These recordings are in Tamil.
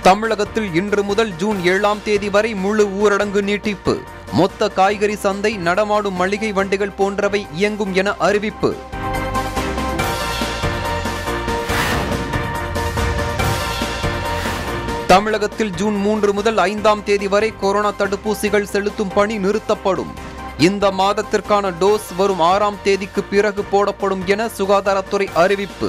தமிழகத்தில் இன்று முதல் ஜூன் ஏழாம் தேதி வரை முழு ஊரடங்கு நீட்டிப்பு மொத்த காய்கறி சந்தை நடமாடும் மளிகை வண்டிகள் போன்றவை இயங்கும் என அறிவிப்பு தமிழகத்தில் ஜூன் மூன்று முதல் ஐந்தாம் தேதி வரை கொரோனா தடுப்பூசிகள் செலுத்தும் பணி நிறுத்தப்படும் இந்த மாதத்திற்கான டோஸ் வரும் ஆறாம் தேதிக்கு பிறகு போடப்படும் என சுகாதாரத்துறை அறிவிப்பு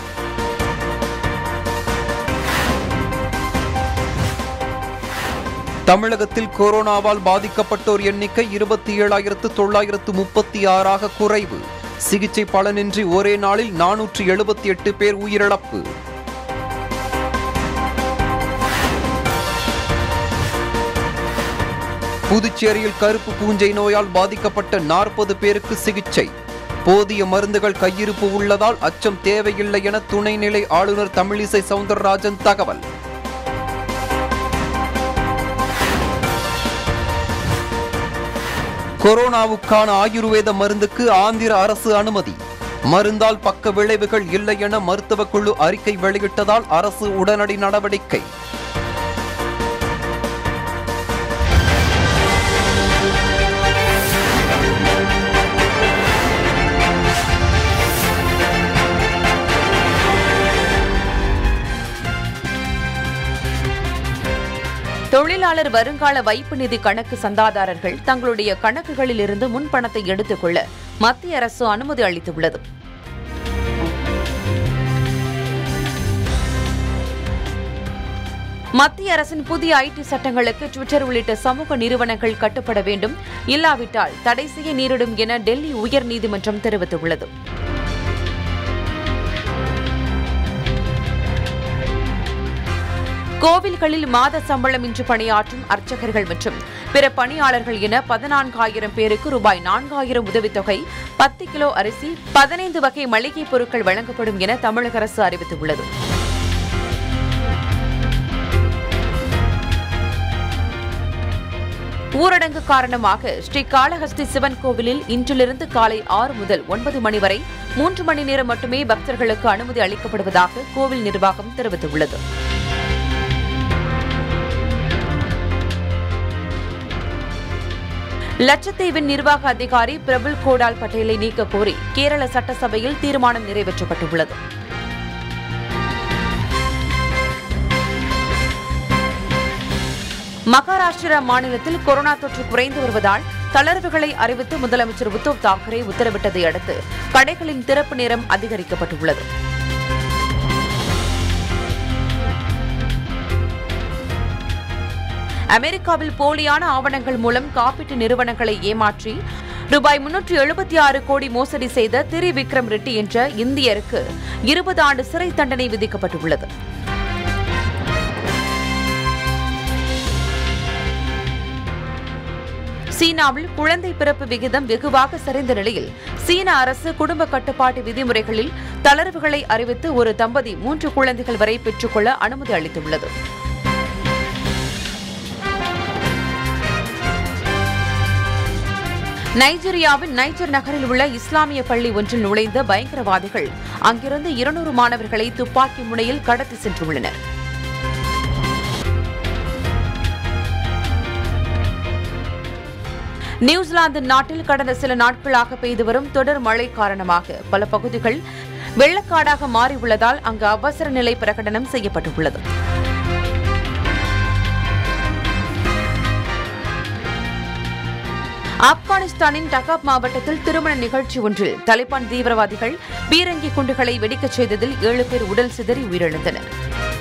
தமிழகத்தில் கொரோனாவால் பாதிக்கப்பட்டோர் எண்ணிக்கை இருபத்தி ஏழாயிரத்து தொள்ளாயிரத்து முப்பத்தி ஆறாக குறைவு சிகிச்சை பலனின்றி ஒரே நாளில் நானூற்று எழுபத்தி எட்டு பேர் உயிரிழப்பு புதுச்சேரியில் கருப்பு பூஞ்சை நோயால் பாதிக்கப்பட்ட நாற்பது பேருக்கு சிகிச்சை போதிய மருந்துகள் கையிருப்பு உள்ளதால் அச்சம் தேவையில்லை என துணைநிலை ஆளுநர் தமிழிசை சவுந்தரராஜன் தகவல் கொரோனாவுக்கான ஆயுர்வேத மருந்துக்கு ஆந்திர அரசு அனுமதி மருந்தால் பக்க விளைவுகள் இல்லை என மருத்துவக் குழு அறிக்கை வெளியிட்டதால் அரசு உடனடி நடவடிக்கை தொழிலாளர் வருங்கால வைப்பு நிதி கணக்கு சந்தாதாரர்கள் தங்களுடைய கணக்குகளில் இருந்து முன்பணத்தை எடுத்துக் கொள்ள மத்திய அரசு அனுமதி அளித்துள்ளது மத்திய அரசின் புதிய ஐடி சட்டங்களுக்கு ட்விட்டர் உள்ளிட்ட சமூக நிறுவனங்கள் கட்டுப்பட வேண்டும் இல்லாவிட்டால் தடை செய்ய நேரிடும் என டெல்லி உயர்நீதிமன்றம் தெரிவித்துள்ளது கோவில்களில் மாத சம்பளமின்றி பணியாற்றும் அர்ச்சகர்கள் மற்றும் பிற பணியாளர்கள் என பதினான்காயிரம் பேருக்கு ரூபாய் நான்காயிரம் உதவித்தொகை பத்து கிலோ அரிசி பதினைந்து வகை மளிகை பொருட்கள் வழங்கப்படும் என தமிழக அரசு அறிவித்துள்ளது ஊரடங்கு காரணமாக ஸ்ரீ காளஹஸ்தி சிவன் கோவிலில் இன்றிலிருந்து காலை ஆறு முதல் ஒன்பது மணி வரை மூன்று மணி நேரம் மட்டுமே பக்தர்களுக்கு அனுமதி அளிக்கப்படுவதாக கோவில் நிர்வாகம் தெரிவித்துள்ளது லட்சத்தீவின் நிர்வாக அதிகாரி பிரபுல் கோடால் பட்டேலை நீக்க கோரி கேரள சட்டசபையில் தீர்மானம் நிறைவேற்றப்பட்டுள்ளது மகாராஷ்டிரா மாநிலத்தில் கொரோனா தொற்று குறைந்து வருவதால் தளர்வுகளை அறிவித்து முதலமைச்சர் உத்தவ் தாக்கரே உத்தரவிட்டதை அடுத்து கடைகளின் திறப்பு நேரம் அதிகரிக்கப்பட்டுள்ளது அமெரிக்காவில் போலியான ஆவணங்கள் மூலம் காப்பீட்டு நிறுவனங்களை ஏமாற்றி ரூபாய் முன்னூற்று எழுபத்தி ஆறு கோடி மோசடி செய்த திரி விக்ரம் ரெட்டி என்ற இந்தியருக்கு இருபது ஆண்டு சிறை தண்டனை விதிக்கப்பட்டுள்ளது சீனாவில் குழந்தை பிறப்பு விகிதம் வெகுவாக சரிந்த நிலையில் சீன அரசு குடும்ப கட்டுப்பாட்டு விதிமுறைகளில் தளர்வுகளை அறிவித்து ஒரு தம்பதி மூன்று குழந்தைகள் வரை பெற்றுக்கொள்ள அனுமதி அளித்துள்ளது நைஜீரியாவின் நைஜர் நகரில் உள்ள இஸ்லாமிய பள்ளி ஒன்றில் நுழைந்த பயங்கரவாதிகள் அங்கிருந்து இருநூறு மாணவர்களை துப்பாக்கி முனையில் கடத்தி சென்றுள்ளனர் நியூசிலாந்து நாட்டில் கடந்த சில நாட்களாக பெய்து வரும் தொடர் மழை காரணமாக பல பகுதிகள் வெள்ளக்காடாக மாறியுள்ளதால் அங்கு அவசர நிலை பிரகடனம் செய்யப்பட்டுள்ளது ஆப்கானிஸ்தானின் டகாப் மாவட்டத்தில் திருமண நிகழ்ச்சி ஒன்றில் தலிபான் தீவிரவாதிகள் பீரங்கி குண்டுகளை வெடிக்கச் செய்ததில் ஏழு பேர் உடல் சிதறி உயிரிழந்தனர்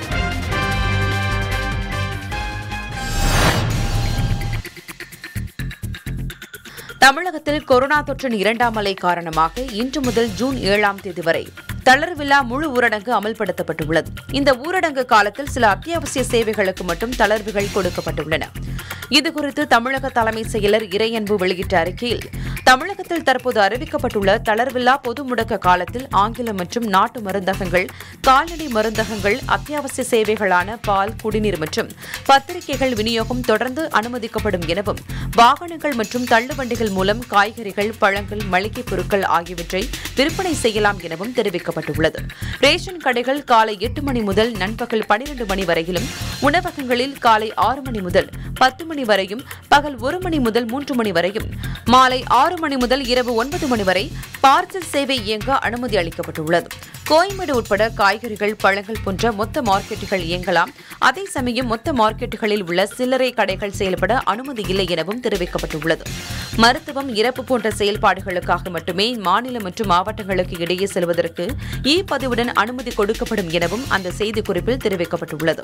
தமிழகத்தில் கொரோனா தொற்றின் இரண்டாம் அலை காரணமாக இன்று முதல் ஜூன் ஏழாம் தேதி வரை தளர்வில்லா முழு ஊரடங்கு அமல்படுத்தப்பட்டுள்ளது இந்த ஊரடங்கு காலத்தில் சில அத்தியாவசிய சேவைகளுக்கு மட்டும் தளர்வுகள் கொடுக்கப்பட்டுள்ளன இதுகுறித்து தமிழக தலைமை செயலர் இறையன்பு வெளியிட்ட அறிக்கையில் தமிழகத்தில் தற்போது அறிவிக்கப்பட்டுள்ள தளர்வில்லா பொது முடக்க காலத்தில் ஆங்கிலம் மற்றும் நாட்டு மருந்தகங்கள் கால்நடை மருந்தகங்கள் அத்தியாவசிய சேவைகளான பால் குடிநீர் மற்றும் பத்திரிகைகள் விநியோகம் தொடர்ந்து அனுமதிக்கப்படும் எனவும் வாகனங்கள் மற்றும் தள்ளுவண்டிகள் மூலம் காய்கறிகள் பழங்கள் மளிகைப் பொருட்கள் ஆகியவற்றை விற்பனை செய்யலாம் எனவும் தெரிவிக்கப்பட்டுள்ளது ரேஷன் கடைகள் காலை எட்டு மணி முதல் நண்பகல் பனிரெண்டு மணி வரையிலும் உணவகங்களில் காலை ஆறு மணி முதல் பத்து மணி வரையும் பகல் ஒரு மணி முதல் மூன்று மணி வரையும் மாலை ஆறு மணி முதல் இரவு ஒன்பது மணி வரை பார்சல் சேவை இயங்க அனுமதி அளிக்கப்பட்டுள்ளது கோயம்பேடு உட்பட காய்கறிகள் பழங்கள் போன்ற மொத்த மார்க்கெட்டுகள் இயங்கலாம் அதே சமயம் மொத்த மார்க்கெட்டுகளில் உள்ள சில்லறை கடைகள் செயல்பட அனுமதி இல்லை எனவும் தெரிவிக்கப்பட்டுள்ளது மருத்துவம் இறப்பு போன்ற செயல்பாடுகளுக்காக மட்டுமே மாநில மற்றும் மாவட்டங்களுக்கு இடையே செல்வதற்கு இ பதிவுடன் அனுமதி கொடுக்கப்படும் எனவும் அந்த செய்திக்குறிப்பில் தெரிவிக்கப்பட்டுள்ளது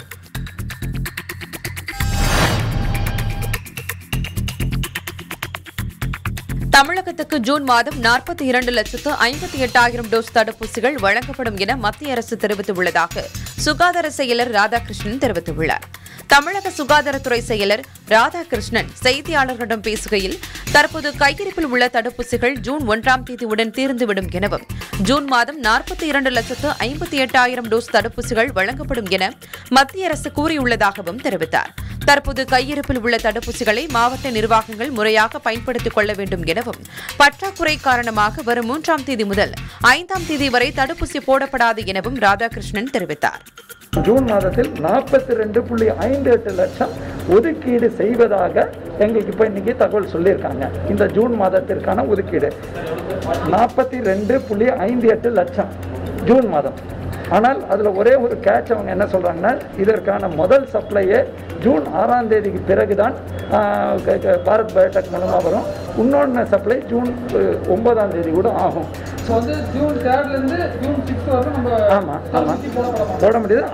தமிழகத்துக்கு ஜூன் மாதம் நாற்பத்தி இரண்டு லட்சத்து ஐம்பத்தி எட்டாயிரம் டோஸ் தடுப்பூசிகள் வழங்கப்படும் என மத்திய அரசு தெரிவித்துள்ளதாக சுகாதார செயலர் ராதாகிருஷ்ணன் தெரிவித்துள்ளார் தமிழக சுகாதாரத்துறை செயலர் ராதாகிருஷ்ணன் செய்தியாளர்களிடம் பேசுகையில் தற்போது கையிருப்பில் உள்ள தடுப்பூசிகள் ஜூன் ஒன்றாம் தேதியுடன் தீர்ந்துவிடும் எனவும் ஜூன் மாதம் நாற்பத்தி இரண்டு லட்சத்து ஐம்பத்தி எட்டாயிரம் டோஸ் தடுப்பூசிகள் வழங்கப்படும் என மத்திய அரசு கூறியுள்ளதாகவும் தெரிவித்தார் தற்போது கையிருப்பில் உள்ள தடுப்பூசிகளை மாவட்ட நிர்வாகங்கள் முறையாக பயன்படுத்திக் கொள்ள வேண்டும் எனவும் பற்றாக்குறை காரணமாக வரும் மூன்றாம் தேதி முதல் ஐந்தாம் தேதி வரை தடுப்பூசி போடப்படாது எனவும் ராதாகிருஷ்ணன் தெரிவித்தார் ஜூன் மாதத்தில் நாற்பத்தி ரெண்டு புள்ளி ஐந்து எட்டு லட்சம் ஒதுக்கீடு செய்வதாக எங்களுக்கு இப்போ இன்னைக்கு தகவல் சொல்லியிருக்காங்க இந்த ஜூன் மாதத்திற்கான ஒதுக்கீடு நாற்பத்தி ரெண்டு புள்ளி ஐந்து எட்டு லட்சம் ஜூன் மாதம் ஆனால் அதில் ஒரே ஒரு கேட்ச் அவங்க என்ன சொல்கிறாங்கன்னா இதற்கான முதல் சப்ளையே ஜூன் ஆறாம் தேதிக்கு பிறகு தான் பாரத் பயோடெக் மூலமாக வரும் இன்னொன்று சப்ளை ஜூன் அஹ், ஒன்பதாம் தேதி கூட ஆகும் ஸோ வந்து ஜூன் தேர்ட்லேருந்து ஜூன் சிக்ஸ்த் வரைக்கும் நம்ம ஆமாம் ஆமாம் தடுப்பூசி போடப்படலாம் போட முடியுது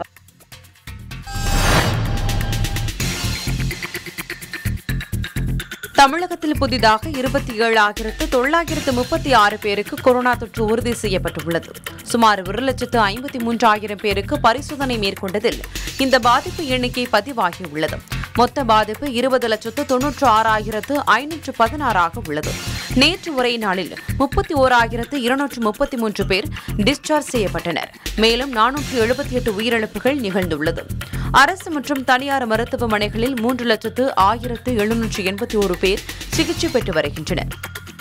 தமிழகத்தில் புதிதாக இருபத்தி ஏழாயிரத்து தொள்ளாயிரத்து முப்பத்தி ஆறு பேருக்கு கொரோனா தொற்று உறுதி செய்யப்பட்டுள்ளது சுமார் ஒரு லட்சத்து ஐம்பத்தி மூன்றாயிரம் பேருக்கு பரிசோதனை மேற்கொண்டதில் இந்த பாதிப்பு எண்ணிக்கை பதிவாகியுள்ளது மொத்த பாதிப்பு இருபது லட்சத்து தொன்னூற்று ஆறாயிரத்து ஐநூற்று பதினாறாக உள்ளது நேற்று ஒரே நாளில் முப்பத்தி ஓராயிரத்து இருநூற்று முப்பத்தி மூன்று பேர் டிஸ்சார்ஜ் செய்யப்பட்டனர் மேலும் நானூற்று எழுபத்தி எட்டு உயிரிழப்புகள் நிகழ்ந்துள்ளது அரசு மற்றும் தனியார் மருத்துவமனைகளில் மூன்று லட்சத்து ஆயிரத்து எழுநூற்று எண்பத்தி ஒரு பேர் சிகிச்சை பெற்று வருகின்றனர்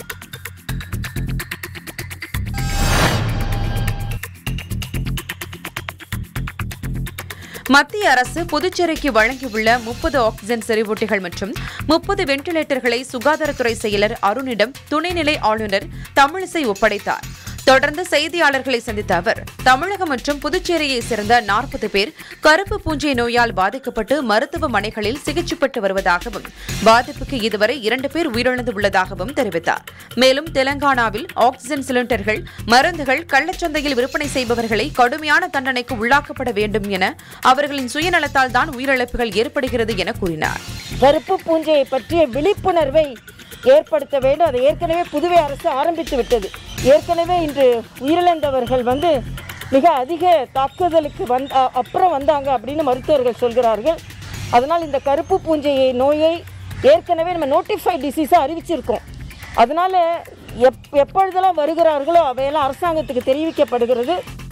மத்திய அரசு புதுச்சேரிக்கு வழங்கியுள்ள முப்பது ஆக்ஸிஜன் செறிவூட்டிகள் மற்றும் முப்பது வெண்டிலேட்டர்களை சுகாதாரத்துறை செயலர் அருணிடம் துணைநிலை ஆளுநர் தமிழிசை ஒப்படைத்தார் தொடர்ந்து செய்தியாளர்களை சந்தித்த அவர் தமிழகம் மற்றும் புதுச்சேரியை சேர்ந்த நாற்பது பேர் கருப்பு பூஞ்சை நோயால் பாதிக்கப்பட்டு மருத்துவமனைகளில் சிகிச்சை பெற்று வருவதாகவும் பாதிப்புக்கு இதுவரை இரண்டு பேர் உயிரிழந்துள்ளதாகவும் தெரிவித்தார் மேலும் தெலங்கானாவில் ஆக்ஸிஜன் சிலிண்டர்கள் மருந்துகள் கள்ளச்சந்தையில் விற்பனை செய்பவர்களை கடுமையான தண்டனைக்கு உள்ளாக்கப்பட வேண்டும் என அவர்களின் சுயநலத்தால் தான் உயிரிழப்புகள் ஏற்படுகிறது என கூறினார் கருப்பு பூஞ்சையை பற்றிய விழிப்புணர்வை ஏற்படுத்த வேண்டும் அதை ஏற்கனவே புதுவை அரசு ஆரம்பித்து விட்டது ஏற்கனவே இன்று உயிரிழந்தவர்கள் வந்து மிக அதிக தாக்குதலுக்கு வந்த அ- அப்புறம் வந்தாங்க அப்படின்னு மருத்துவர்கள் சொல்கிறார்கள் அதனால் இந்த கருப்பு பூஞ்சையை நோயை ஏற்கனவே நம்ம நோட்டிஃபைட் டிசீஸாக அறிவிச்சிருக்கோம் அதனால் எப் எப்பொழுதெல்லாம் வருகிறார்களோ அவையெல்லாம் அரசாங்கத்துக்கு தெரிவிக்கப்படுகிறது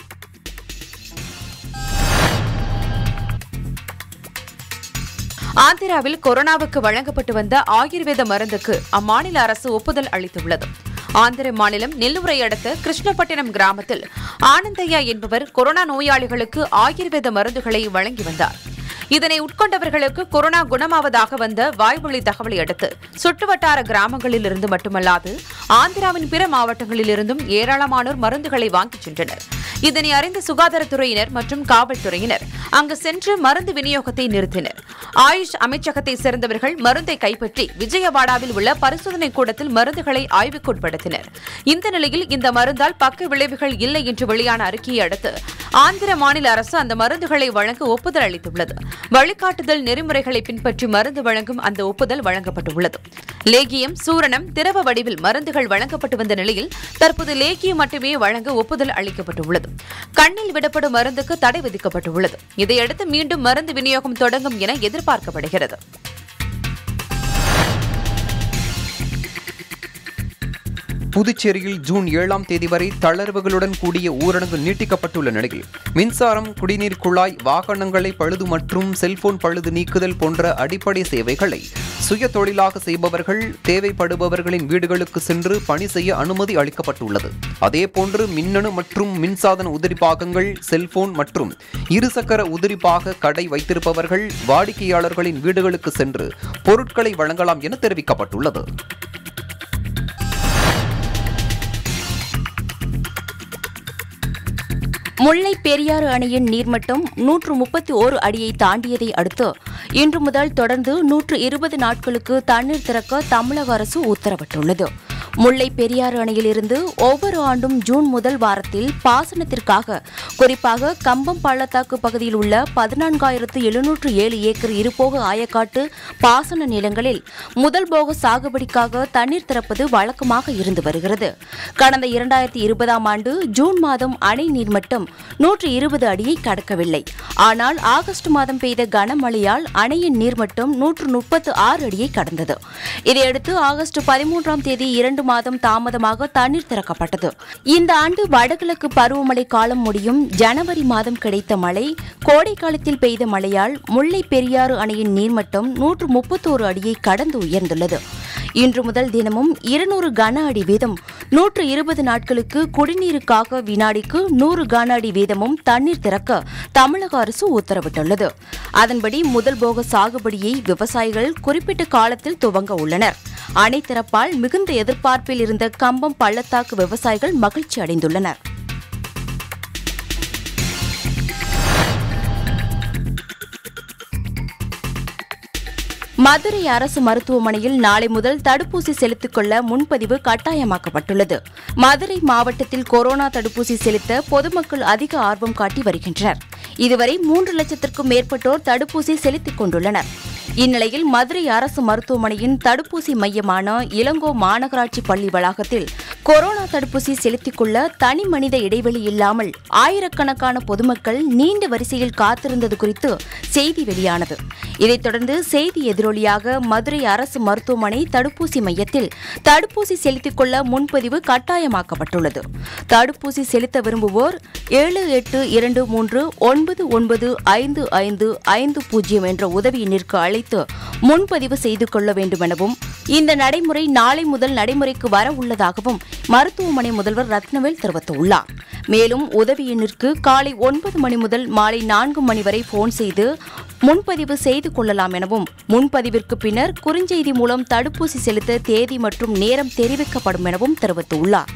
ஆந்திராவில் கொரோனாவுக்கு வழங்கப்பட்டு வந்த ஆயுர்வேத மருந்துக்கு அம்மாநில அரசு ஒப்புதல் அளித்துள்ளது ஆந்திர மாநிலம் நெல்லூரை அடுத்த கிருஷ்ணப்பட்டினம் கிராமத்தில் ஆனந்தையா என்பவர் கொரோனா நோயாளிகளுக்கு ஆயுர்வேத மருந்துகளை வழங்கி வந்தார் இதனை உட்கொண்டவர்களுக்கு கொரோனா குணமாவதாக வந்த வாய்மொழி தகவலை அடுத்து சுற்றுவட்டார கிராமங்களில் இருந்து மட்டுமல்லாது ஆந்திராவின் பிற மாவட்டங்களில் இருந்தும் ஏராளமானோர் மருந்துகளை வாங்கிச் சென்றனர் இதனை அறிந்த சுகாதாரத்துறையினர் மற்றும் காவல்துறையினர் அங்கு சென்று மருந்து விநியோகத்தை நிறுத்தினர் ஆயுஷ் அமைச்சகத்தை சேர்ந்தவர்கள் மருந்தை கைப்பற்றி விஜயவாடாவில் உள்ள பரிசோதனை கூடத்தில் மருந்துகளை ஆய்வுக்குட்படுத்தினர் இந்த நிலையில் இந்த மருந்தால் பக்க விளைவுகள் இல்லை என்று வெளியான அறிக்கையை அடுத்து ஆந்திர மாநில அரசு அந்த மருந்துகளை வழங்க ஒப்புதல் அளித்துள்ளது வழிகாட்டுதல் நெறிமுறைகளை பின்பற்றி மருந்து வழங்கும் அந்த ஒப்புதல் வழங்கப்பட்டுள்ளது லேகியம் சூரணம் திரவ வடிவில் மருந்துகள் வழங்கப்பட்டு வந்த நிலையில் தற்போது லேகியம் மட்டுமே வழங்க ஒப்புதல் அளிக்கப்பட்டுள்ளது கண்ணில் விடப்படும் மருந்துக்கு தடை விதிக்கப்பட்டுள்ளது இதையடுத்து மீண்டும் மருந்து விநியோகம் தொடங்கும் என எதிர்பார்க்கப்படுகிறது புதுச்சேரியில் ஜூன் ஏழாம் தேதி வரை தளர்வுகளுடன் கூடிய ஊரடங்கு நீட்டிக்கப்பட்டுள்ள நிலையில் மின்சாரம் குடிநீர் குழாய் வாகனங்களை பழுது மற்றும் செல்போன் பழுது நீக்குதல் போன்ற அடிப்படை சேவைகளை சுய தொழிலாக செய்பவர்கள் தேவைப்படுபவர்களின் வீடுகளுக்கு சென்று பணி செய்ய அனுமதி அளிக்கப்பட்டுள்ளது அதேபோன்று மின்னணு மற்றும் மின்சாதன உதிரி பாகங்கள் செல்போன் மற்றும் இருசக்கர உதிரி பாக கடை வைத்திருப்பவர்கள் வாடிக்கையாளர்களின் வீடுகளுக்கு சென்று பொருட்களை வழங்கலாம் என தெரிவிக்கப்பட்டுள்ளது முல்லை பெரியாறு அணையின் நீர்மட்டம் நூற்று முப்பத்தி ஓரு அடியை தாண்டியதை அடுத்து இன்று முதல் தொடர்ந்து நூற்று இருபது நாட்களுக்கு தண்ணீர் திறக்க தமிழக அரசு உத்தரவிட்டுள்ளது முல்லை பெரியாறு அணையிலிருந்து ஒவ்வொரு ஆண்டும் ஜூன் முதல் வாரத்தில் பாசனத்திற்காக குறிப்பாக கம்பம் பள்ளத்தாக்கு பகுதியில் உள்ள பதினான்காயிரத்து எழுநூற்று ஏழு ஏக்கர் இருபோக ஆயக்காட்டு பாசன நிலங்களில் முதல் போக சாகுபடிக்காக தண்ணீர் திறப்பது வழக்கமாக இருந்து வருகிறது கடந்த இரண்டாயிரத்தி இருபதாம் ஆண்டு ஜூன் மாதம் அணை நீர்மட்டம் நூற்று இருபது அடியை கடக்கவில்லை ஆனால் ஆகஸ்ட் மாதம் பெய்த கனமழையால் அணையின் நீர்மட்டம் நூற்று முப்பத்து ஆறு அடியை கடந்தது இதையடுத்து ஆகஸ்ட் பதிமூன்றாம் தேதி இரண்டு மாதம் தாமதமாக தண்ணீர் திறக்கப்பட்டது இந்த ஆண்டு வடகிழக்கு பருவமழை காலம் முடியும் ஜனவரி மாதம் கிடைத்த மழை கோடை காலத்தில் பெய்த மழையால் முல்லை பெரியாறு அணையின் நீர்மட்டம் நூற்று முப்பத்தோரு அடியை கடந்து உயர்ந்துள்ளது இன்று முதல் தினமும் இருநூறு கன அடி வீதம் நூற்று இருபது நாட்களுக்கு குடிநீருக்காக வினாடிக்கு நூறு கன அடி வீதமும் தண்ணீர் திறக்க தமிழக அரசு உத்தரவிட்டுள்ளது அதன்படி முதல் போக சாகுபடியை விவசாயிகள் குறிப்பிட்ட காலத்தில் துவங்க உள்ளனர் அணை திறப்பால் மிகுந்த எதிர்பார்ப்பில் இருந்த கம்பம் பள்ளத்தாக்கு விவசாயிகள் மகிழ்ச்சி அடைந்துள்ளனர் மதுரை அரசு மருத்துவமனையில் நாளை முதல் தடுப்பூசி செலுத்திக் கொள்ள முன்பதிவு கட்டாயமாக்கப்பட்டுள்ளது மதுரை மாவட்டத்தில் கொரோனா தடுப்பூசி செலுத்த பொதுமக்கள் அதிக ஆர்வம் காட்டி வருகின்றனர் இதுவரை மூன்று லட்சத்திற்கும் மேற்பட்டோர் தடுப்பூசி செலுத்திக் கொண்டுள்ளனர் இந்நிலையில் மதுரை அரசு மருத்துவமனையின் தடுப்பூசி மையமான இளங்கோ மாநகராட்சி பள்ளி வளாகத்தில் கொரோனா தடுப்பூசி செலுத்திக் கொள்ள தனி மனித இடைவெளி இல்லாமல் ஆயிரக்கணக்கான பொதுமக்கள் நீண்ட வரிசையில் காத்திருந்தது குறித்து செய்தி வெளியானது இதைத் தொடர்ந்து செய்தி எதிரொலியாக மதுரை அரசு மருத்துவமனை தடுப்பூசி மையத்தில் தடுப்பூசி செலுத்திக் கொள்ள முன்பதிவு கட்டாயமாக்கப்பட்டுள்ளது தடுப்பூசி செலுத்த விரும்புவோர் ஏழு எட்டு இரண்டு மூன்று ஒன்பது ஒன்பது ஐந்து ஐந்து ஐந்து பூஜ்ஜியம் என்ற உதவி எண்ணிற்கு அழைத்து முன்பதிவு செய்து கொள்ள வேண்டும் எனவும் இந்த நடைமுறை நாளை முதல் நடைமுறைக்கு வர உள்ளதாகவும் மருத்துவமனை முதல்வர் ரத்னவேல் தெரிவித்துள்ளார் மேலும் உதவி எண்ணிற்கு காலை ஒன்பது மணி முதல் மாலை நான்கு மணி வரை போன் செய்து முன்பதிவு செய்து கொள்ளலாம் எனவும் முன்பதிவிற்கு பின்னர் குறுஞ்செய்தி மூலம் தடுப்பூசி செலுத்த தேதி மற்றும் நேரம் தெரிவிக்கப்படும் எனவும் தெரிவித்துள்ளார்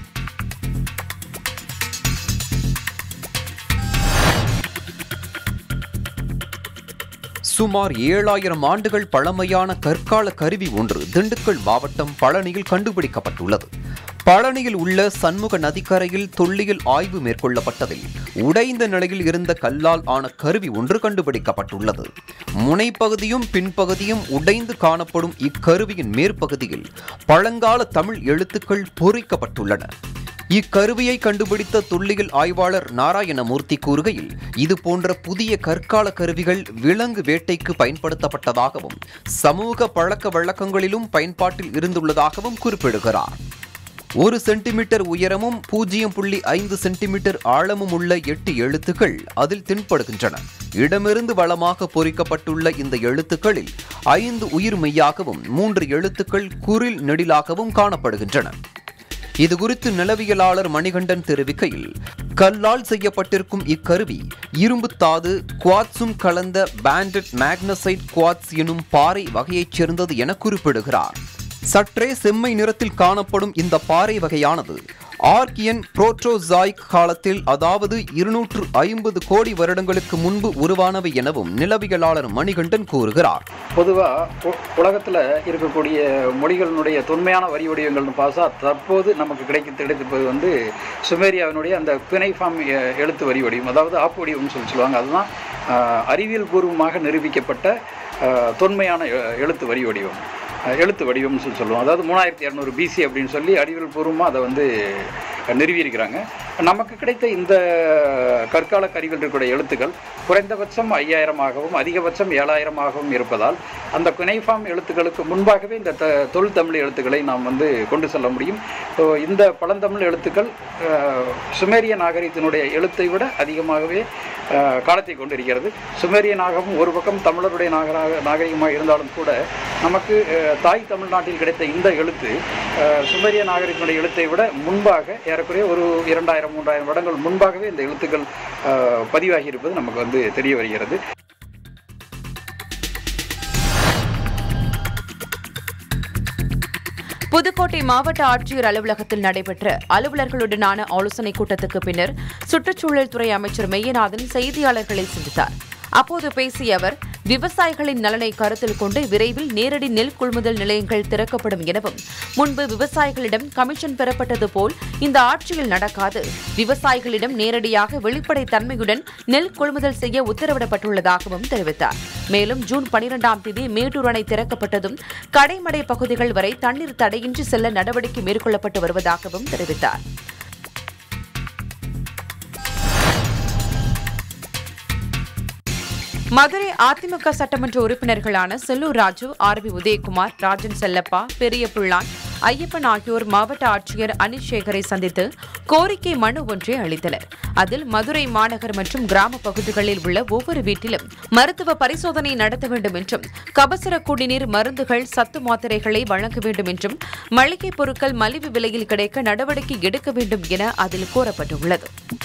சுமார் ஏழாயிரம் ஆண்டுகள் பழமையான கற்கால கருவி ஒன்று திண்டுக்கல் மாவட்டம் பழனியில் கண்டுபிடிக்கப்பட்டுள்ளது பழனியில் உள்ள சண்முக நதிக்கரையில் தொல்லியல் ஆய்வு மேற்கொள்ளப்பட்டதில் உடைந்த நிலையில் இருந்த கல்லால் ஆன கருவி ஒன்று கண்டுபிடிக்கப்பட்டுள்ளது முனைப்பகுதியும் பின்பகுதியும் உடைந்து காணப்படும் இக்கருவியின் மேற்பகுதியில் பழங்கால தமிழ் எழுத்துக்கள் பொறிக்கப்பட்டுள்ளன இக்கருவியை கண்டுபிடித்த தொல்லியல் ஆய்வாளர் நாராயணமூர்த்தி கூறுகையில் இது போன்ற புதிய கற்கால கருவிகள் விலங்கு வேட்டைக்கு பயன்படுத்தப்பட்டதாகவும் சமூக பழக்க வழக்கங்களிலும் பயன்பாட்டில் இருந்துள்ளதாகவும் குறிப்பிடுகிறார் ஒரு சென்டிமீட்டர் உயரமும் பூஜ்ஜியம் புள்ளி ஐந்து சென்டிமீட்டர் ஆழமும் உள்ள எட்டு எழுத்துக்கள் அதில் தென்படுகின்றன இடமிருந்து வளமாக பொறிக்கப்பட்டுள்ள இந்த எழுத்துக்களில் ஐந்து உயிர் மெய்யாகவும் மூன்று எழுத்துக்கள் குரில் நெடிலாகவும் காணப்படுகின்றன இது குறித்து நிலவியலாளர் மணிகண்டன் தெரிவிக்கையில் கல்லால் செய்யப்பட்டிருக்கும் இக்கருவி இரும்பு தாது குவாட்ஸும் கலந்த பேண்டட் மேக்னசைட் குவாட்ஸ் எனும் பாறை வகையைச் சேர்ந்தது என குறிப்பிடுகிறார் சற்றே செம்மை நிறத்தில் காணப்படும் இந்த பாறை வகையானது ஆர்கியன் புரோட்டோசாயிக் காலத்தில் அதாவது இருநூற்று ஐம்பது கோடி வருடங்களுக்கு முன்பு உருவானவை எனவும் நிலவியலாளர் மணிகண்டன் கூறுகிறார் பொதுவாக உலகத்தில் இருக்கக்கூடிய மொழிகளினுடைய தொன்மையான வரி வடிவங்கள்னு பார்த்தா தற்போது நமக்கு கிடைக்க கிடைத்திருப்பது வந்து சுமேரியாவினுடைய அந்த பிணைஃபார்ம் எ- எழுத்து வரி வடிவம் அதாவது ஆப்பு வடிவம்னு சொல்லி சொல்லுவாங்க அதுதான் ஆஹ், அறிவியல் பூர்வமாக நிரூபிக்கப்பட்ட ஆஹ், தொன்மையான எ- எழுத்து வரி வடிவம் அஹ், எழுத்து வடிவம்னு சொல்லி சொல்லுவோம் அதாவது மூணாயிரத்தி இரநூறு பிசி அப்படின்னு சொல்லி அறிவியல் பூர்வமாக அதை வந்து நிறுவியிருக்கிறாங்க நமக்கு கிடைத்த இந்த கற்கால கருவியில் இருக்கக்கூடிய எழுத்துக்கள் குறைந்தபட்சம் ஐயாயிரமாகவும் அதிகபட்சம் ஏழாயிரமாகவும் இருப்பதால் அந்த குனைஃபார்ம் எழுத்துக்களுக்கு முன்பாகவே இந்த த தொல் தமிழ் எழுத்துக்களை நாம் வந்து கொண்டு செல்ல முடியும் ஸோ இந்த பழந்தமிழ் எழுத்துக்கள் அஹ், சுமேரிய நாகரிகத்தினுடைய எழுத்தை விட அதிகமாகவே அஹ், காலத்தை கொண்டிருக்கிறது சுமேரிய நாகமும் ஒரு பக்கம் தமிழருடைய நாகராக நாகரிகமாக இருந்தாலும் கூட நமக்கு அஹ், தாய் தமிழ்நாட்டில் கிடைத்த இந்த எழுத்து அஹ், சுமேரிய நாகரிகத்தினுடைய எழுத்தை விட முன்பாக ஏறக்குறைய ஒரு இரண்டாயிரம் மூன்றாயிரம் வருடங்கள் முன்பாகவே இந்த எழுத்துக்கள் அஹ், பதிவாகி இருப்பது நமக்கு வந்து தெரிய வருகிறது புதுக்கோட்டை மாவட்ட ஆட்சியர் அலுவலகத்தில் நடைபெற்ற அலுவலர்களுடனான ஆலோசனைக் கூட்டத்துக்கு பின்னர் சுற்றுச்சூழல் துறை அமைச்சர் மெய்யநாதன் செய்தியாளர்களை சந்தித்தார் அப்போது பேசிய அவர் விவசாயிகளின் நலனை கருத்தில் கொண்டு விரைவில் நேரடி நெல் கொள்முதல் நிலையங்கள் திறக்கப்படும் எனவும் முன்பு விவசாயிகளிடம் கமிஷன் பெறப்பட்டது போல் இந்த ஆட்சியில் நடக்காது விவசாயிகளிடம் நேரடியாக வெளிப்படை தன்மையுடன் நெல் கொள்முதல் செய்ய உத்தரவிடப்பட்டுள்ளதாகவும் தெரிவித்தார் மேலும் ஜூன் பனிரெண்டாம் தேதி மேட்டூர் அணை திறக்கப்பட்டதும் கடைமடை பகுதிகள் வரை தண்ணீர் தடையின்றி செல்ல நடவடிக்கை மேற்கொள்ளப்பட்டு வருவதாகவும் தெரிவித்தார் மதுரை அதிமுக சட்டமன்ற உறுப்பினர்களான செல்லூர் ராஜு ஆர் பி உதயகுமார் ராஜன் செல்லப்பா பெரிய பிள்ளான் ஐயப்பன் ஆகியோர் மாவட்ட ஆட்சியர் அனில் சேகரை சந்தித்து கோரிக்கை மனு ஒன்றை அளித்தனர் அதில் மதுரை மாநகர் மற்றும் கிராம பகுதிகளில் உள்ள ஒவ்வொரு வீட்டிலும் மருத்துவ பரிசோதனை நடத்த வேண்டும் என்றும் கபசுர குடிநீர் மருந்துகள் சத்து மாத்திரைகளை வழங்க வேண்டும் என்றும் மளிகைப் பொருட்கள் மலிவு விலையில் கிடைக்க நடவடிக்கை எடுக்க வேண்டும் என அதில் கோரப்பட்டுள்ளது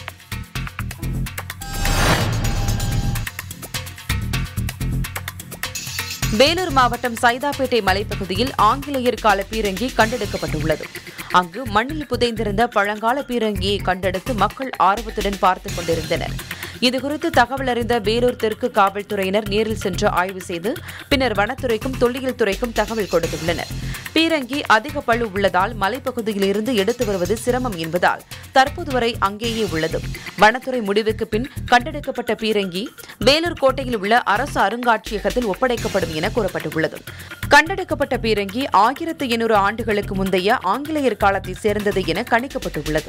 வேலூர் மாவட்டம் சைதாப்பேட்டை மலைப்பகுதியில் ஆங்கிலேயர் கால பீரங்கி கண்டெடுக்கப்பட்டுள்ளது அங்கு மண்ணில் புதைந்திருந்த பழங்கால பீரங்கியை கண்டெடுத்து மக்கள் ஆர்வத்துடன் பார்த்துக் கொண்டிருந்தனர் இதுகுறித்து தகவல் அறிந்த வேலூர் தெற்கு காவல்துறையினர் நேரில் சென்று ஆய்வு செய்து பின்னர் வனத்துறைக்கும் தொல்லியல் துறைக்கும் தகவல் கொடுத்துள்ளனர் பீரங்கி அதிக பளு உள்ளதால் மலைப்பகுதியில் இருந்து எடுத்து வருவது சிரமம் என்பதால் தற்போது வரை அங்கேயே உள்ளது வனத்துறை முடிவுக்கு பின் கண்டெடுக்கப்பட்ட பீரங்கி வேலூர் கோட்டையில் உள்ள அரசு அருங்காட்சியகத்தில் ஒப்படைக்கப்படும் என கூறப்பட்டுள்ளது கண்டெடுக்கப்பட்ட பீரங்கி ஆயிரத்து எண்ணூறு ஆண்டுகளுக்கு முந்தைய ஆங்கிலேயர் காலத்தை சேர்ந்தது என கணிக்கப்பட்டுள்ளது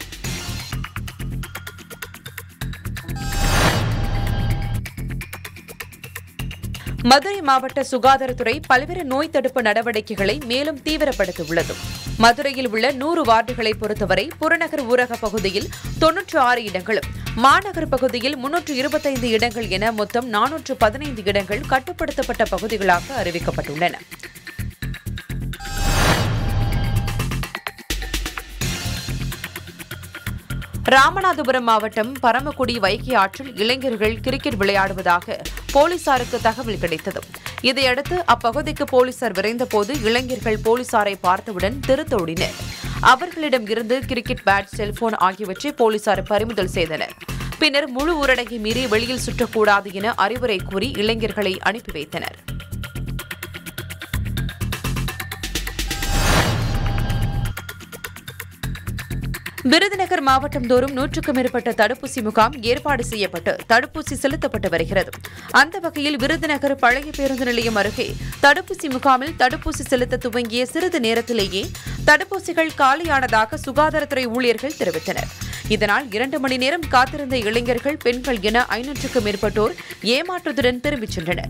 மதுரை மாவட்ட சுகாதாரத்துறை பல்வேறு நோய் தடுப்பு நடவடிக்கைகளை மேலும் தீவிரப்படுத்தியுள்ளது மதுரையில் உள்ள நூறு வார்டுகளை பொறுத்தவரை புறநகர் ஊரக பகுதியில் தொன்னூற்று ஆறு இடங்களும் மாநகர் பகுதியில் முன்னூற்று இருபத்தைந்து இடங்கள் என மொத்தம் நானூற்று பதினைந்து இடங்கள் கட்டுப்படுத்தப்பட்ட பகுதிகளாக அறிவிக்கப்பட்டுள்ளன ராமநாதபுரம் மாவட்டம் பரமக்குடி வைகை ஆற்றில் இளைஞர்கள் கிரிக்கெட் விளையாடுவதாக போலீசாருக்கு தகவல் கிடைத்தது இதையடுத்து அப்பகுதிக்கு போலீசார் விரைந்தபோது இளைஞர்கள் போலீசாரை பார்த்தவுடன் திருத்தோடினர் அவர்களிடம் இருந்து கிரிக்கெட் பேட் செல்போன் ஆகியவற்றை போலீசார் பறிமுதல் செய்தனர் பின்னர் முழு ஊரடங்கை மீறி வெளியில் சுற்றக்கூடாது என அறிவுரை கூறி இளைஞர்களை அனுப்பி வைத்தனர் விருதுநகர் மாவட்டம் தோறும் நூற்றுக்கும் மேற்பட்ட தடுப்பூசி முகாம் ஏற்பாடு செய்யப்பட்டு தடுப்பூசி செலுத்தப்பட்டு வருகிறது அந்த வகையில் விருதுநகர் பழைய பேருந்து நிலையம் அருகே தடுப்பூசி முகாமில் தடுப்பூசி செலுத்த துவங்கிய சிறிது நேரத்திலேயே தடுப்பூசிகள் காலியானதாக சுகாதாரத்துறை ஊழியர்கள் தெரிவித்தனர் இதனால் இரண்டு மணி நேரம் காத்திருந்த இளைஞர்கள் பெண்கள் என ஐநூற்றுக்கும் மேற்பட்டோர் ஏமாற்றத்துடன் திரும்பிச் சென்றனர்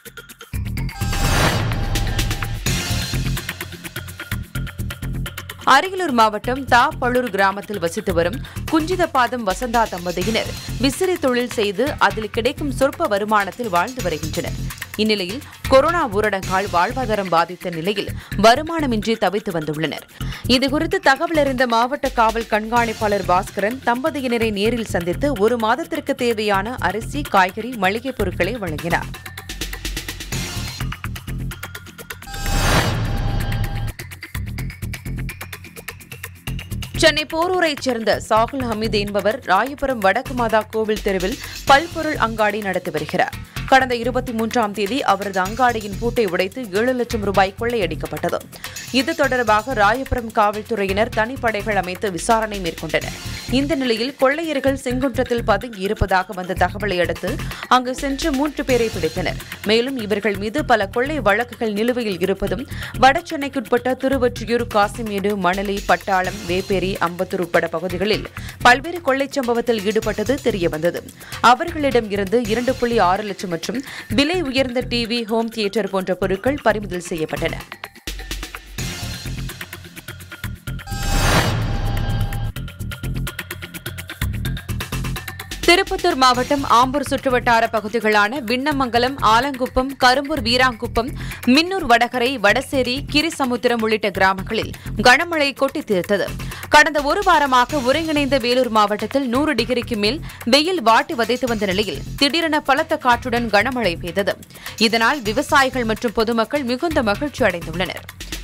அரியலூர் மாவட்டம் தா பழூர் கிராமத்தில் வசித்து வரும் குஞ்சிதபாதம் வசந்தா தம்பதியினர் விசிறி தொழில் செய்து அதில் கிடைக்கும் சொற்ப வருமானத்தில் வாழ்ந்து வருகின்றனர் இந்நிலையில் கொரோனா ஊரடங்கால் வாழ்வாதாரம் பாதித்த நிலையில் வருமானமின்றி தவித்து வந்துள்ளனர் இதுகுறித்து தகவல் அறிந்த மாவட்ட காவல் கண்காணிப்பாளர் பாஸ்கரன் தம்பதியினரை நேரில் சந்தித்து ஒரு மாதத்திற்கு தேவையான அரிசி காய்கறி மளிகைப் பொருட்களை வழங்கினார் சென்னை போரூரைச் சேர்ந்த சாகுல் ஹமீது என்பவர் ராயபுரம் வடக்கு மாதா கோவில் தெருவில் பல்பொருள் அங்காடி நடத்தி வருகிறார் கடந்த இருபத்தி மூன்றாம் தேதி அவரது அங்காடியின் பூட்டை உடைத்து ஏழு லட்சம் ரூபாய் கொள்ளையடிக்கப்பட்டது இது தொடர்பாக ராயபுரம் காவல்துறையினர் தனிப்படைகள் அமைத்து விசாரணை மேற்கொண்டனர் இந்த நிலையில் கொள்ளையர்கள் செங்குன்றத்தில் பதுங்கி இருப்பதாக வந்த தகவலை அடுத்து அங்கு சென்று மூன்று பேரை பிடித்தனர் மேலும் இவர்கள் மீது பல கொள்ளை வழக்குகள் நிலுவையில் இருப்பதும் வடசென்னைக்குட்பட்ட திருவொற்றியூர் காசிமேடு மணலி பட்டாளம் வேப்பேரி அம்பத்தூர் உட்பட பகுதிகளில் பல்வேறு கொள்ளைச் சம்பவத்தில் ஈடுபட்டது தெரியவந்தது அவர்களிடம் இருந்து இரண்டு புள்ளி ஆறு லட்சம் மற்றும் விலை உயர்ந்த டிவி ஹோம் தியேட்டர் போன்ற பொருட்கள் பறிமுதல் செய்யப்பட்டன திருப்பத்தூர் மாவட்டம் ஆம்பூர் சுற்றுவட்டார பகுதிகளான விண்ணமங்கலம் ஆலங்குப்பம் கரும்பூர் வீராங்குப்பம் மின்னூர் வடகரை வடசேரி கிரிசமுத்திரம் உள்ளிட்ட கிராமங்களில் கனமழை கொட்டி தீர்த்தது கடந்த ஒரு வாரமாக ஒருங்கிணைந்த வேலூர் மாவட்டத்தில் நூறு டிகிரிக்கு மேல் வெயில் வாட்டி வதைத்து வந்த நிலையில் திடீரென பலத்த காற்றுடன் கனமழை பெய்தது இதனால் விவசாயிகள் மற்றும் பொதுமக்கள் மிகுந்த மகிழ்ச்சி அடைந்துள்ளனர்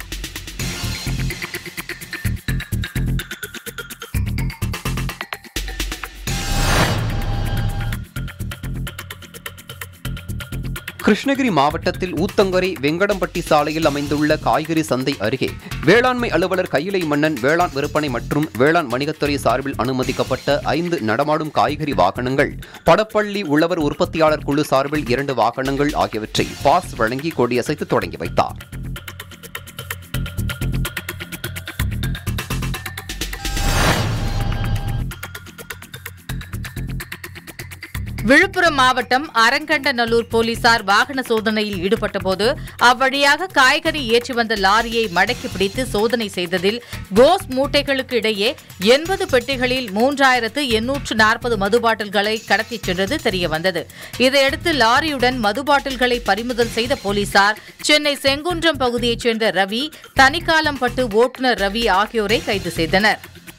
கிருஷ்ணகிரி மாவட்டத்தில் ஊத்தங்கரை வெங்கடம்பட்டி சாலையில் அமைந்துள்ள காய்கறி சந்தை அருகே வேளாண்மை அலுவலர் கையிலை மன்னன் வேளாண் விற்பனை மற்றும் வேளாண் வணிகத்துறை சார்பில் அனுமதிக்கப்பட்ட ஐந்து நடமாடும் காய்கறி வாகனங்கள் படப்பள்ளி உழவர் உற்பத்தியாளர் குழு சார்பில் இரண்டு வாகனங்கள் ஆகியவற்றை பாஸ் வழங்கி கொடியசைத்து தொடங்கி வைத்தார் விழுப்புரம் மாவட்டம் அரங்கண்டநல்லூர் போலீசார் வாகன சோதனையில் ஈடுபட்டபோது அவ்வழியாக காய்கறி ஏற்றி வந்த லாரியை மடக்கி பிடித்து சோதனை செய்ததில் கோஸ் மூட்டைகளுக்கு இடையே எண்பது பெட்டிகளில் மூன்றாயிரத்து எண்ணூற்று நாற்பது மது பாட்டில்களை கடத்திச் சென்றது தெரியவந்தது இதையடுத்து லாரியுடன் மது பாட்டில்களை பறிமுதல் செய்த போலீசார் சென்னை செங்குன்றம் பகுதியைச் சேர்ந்த ரவி தனிக்காலம்பட்டு ஓட்டுநர் ரவி ஆகியோரை கைது செய்தனர்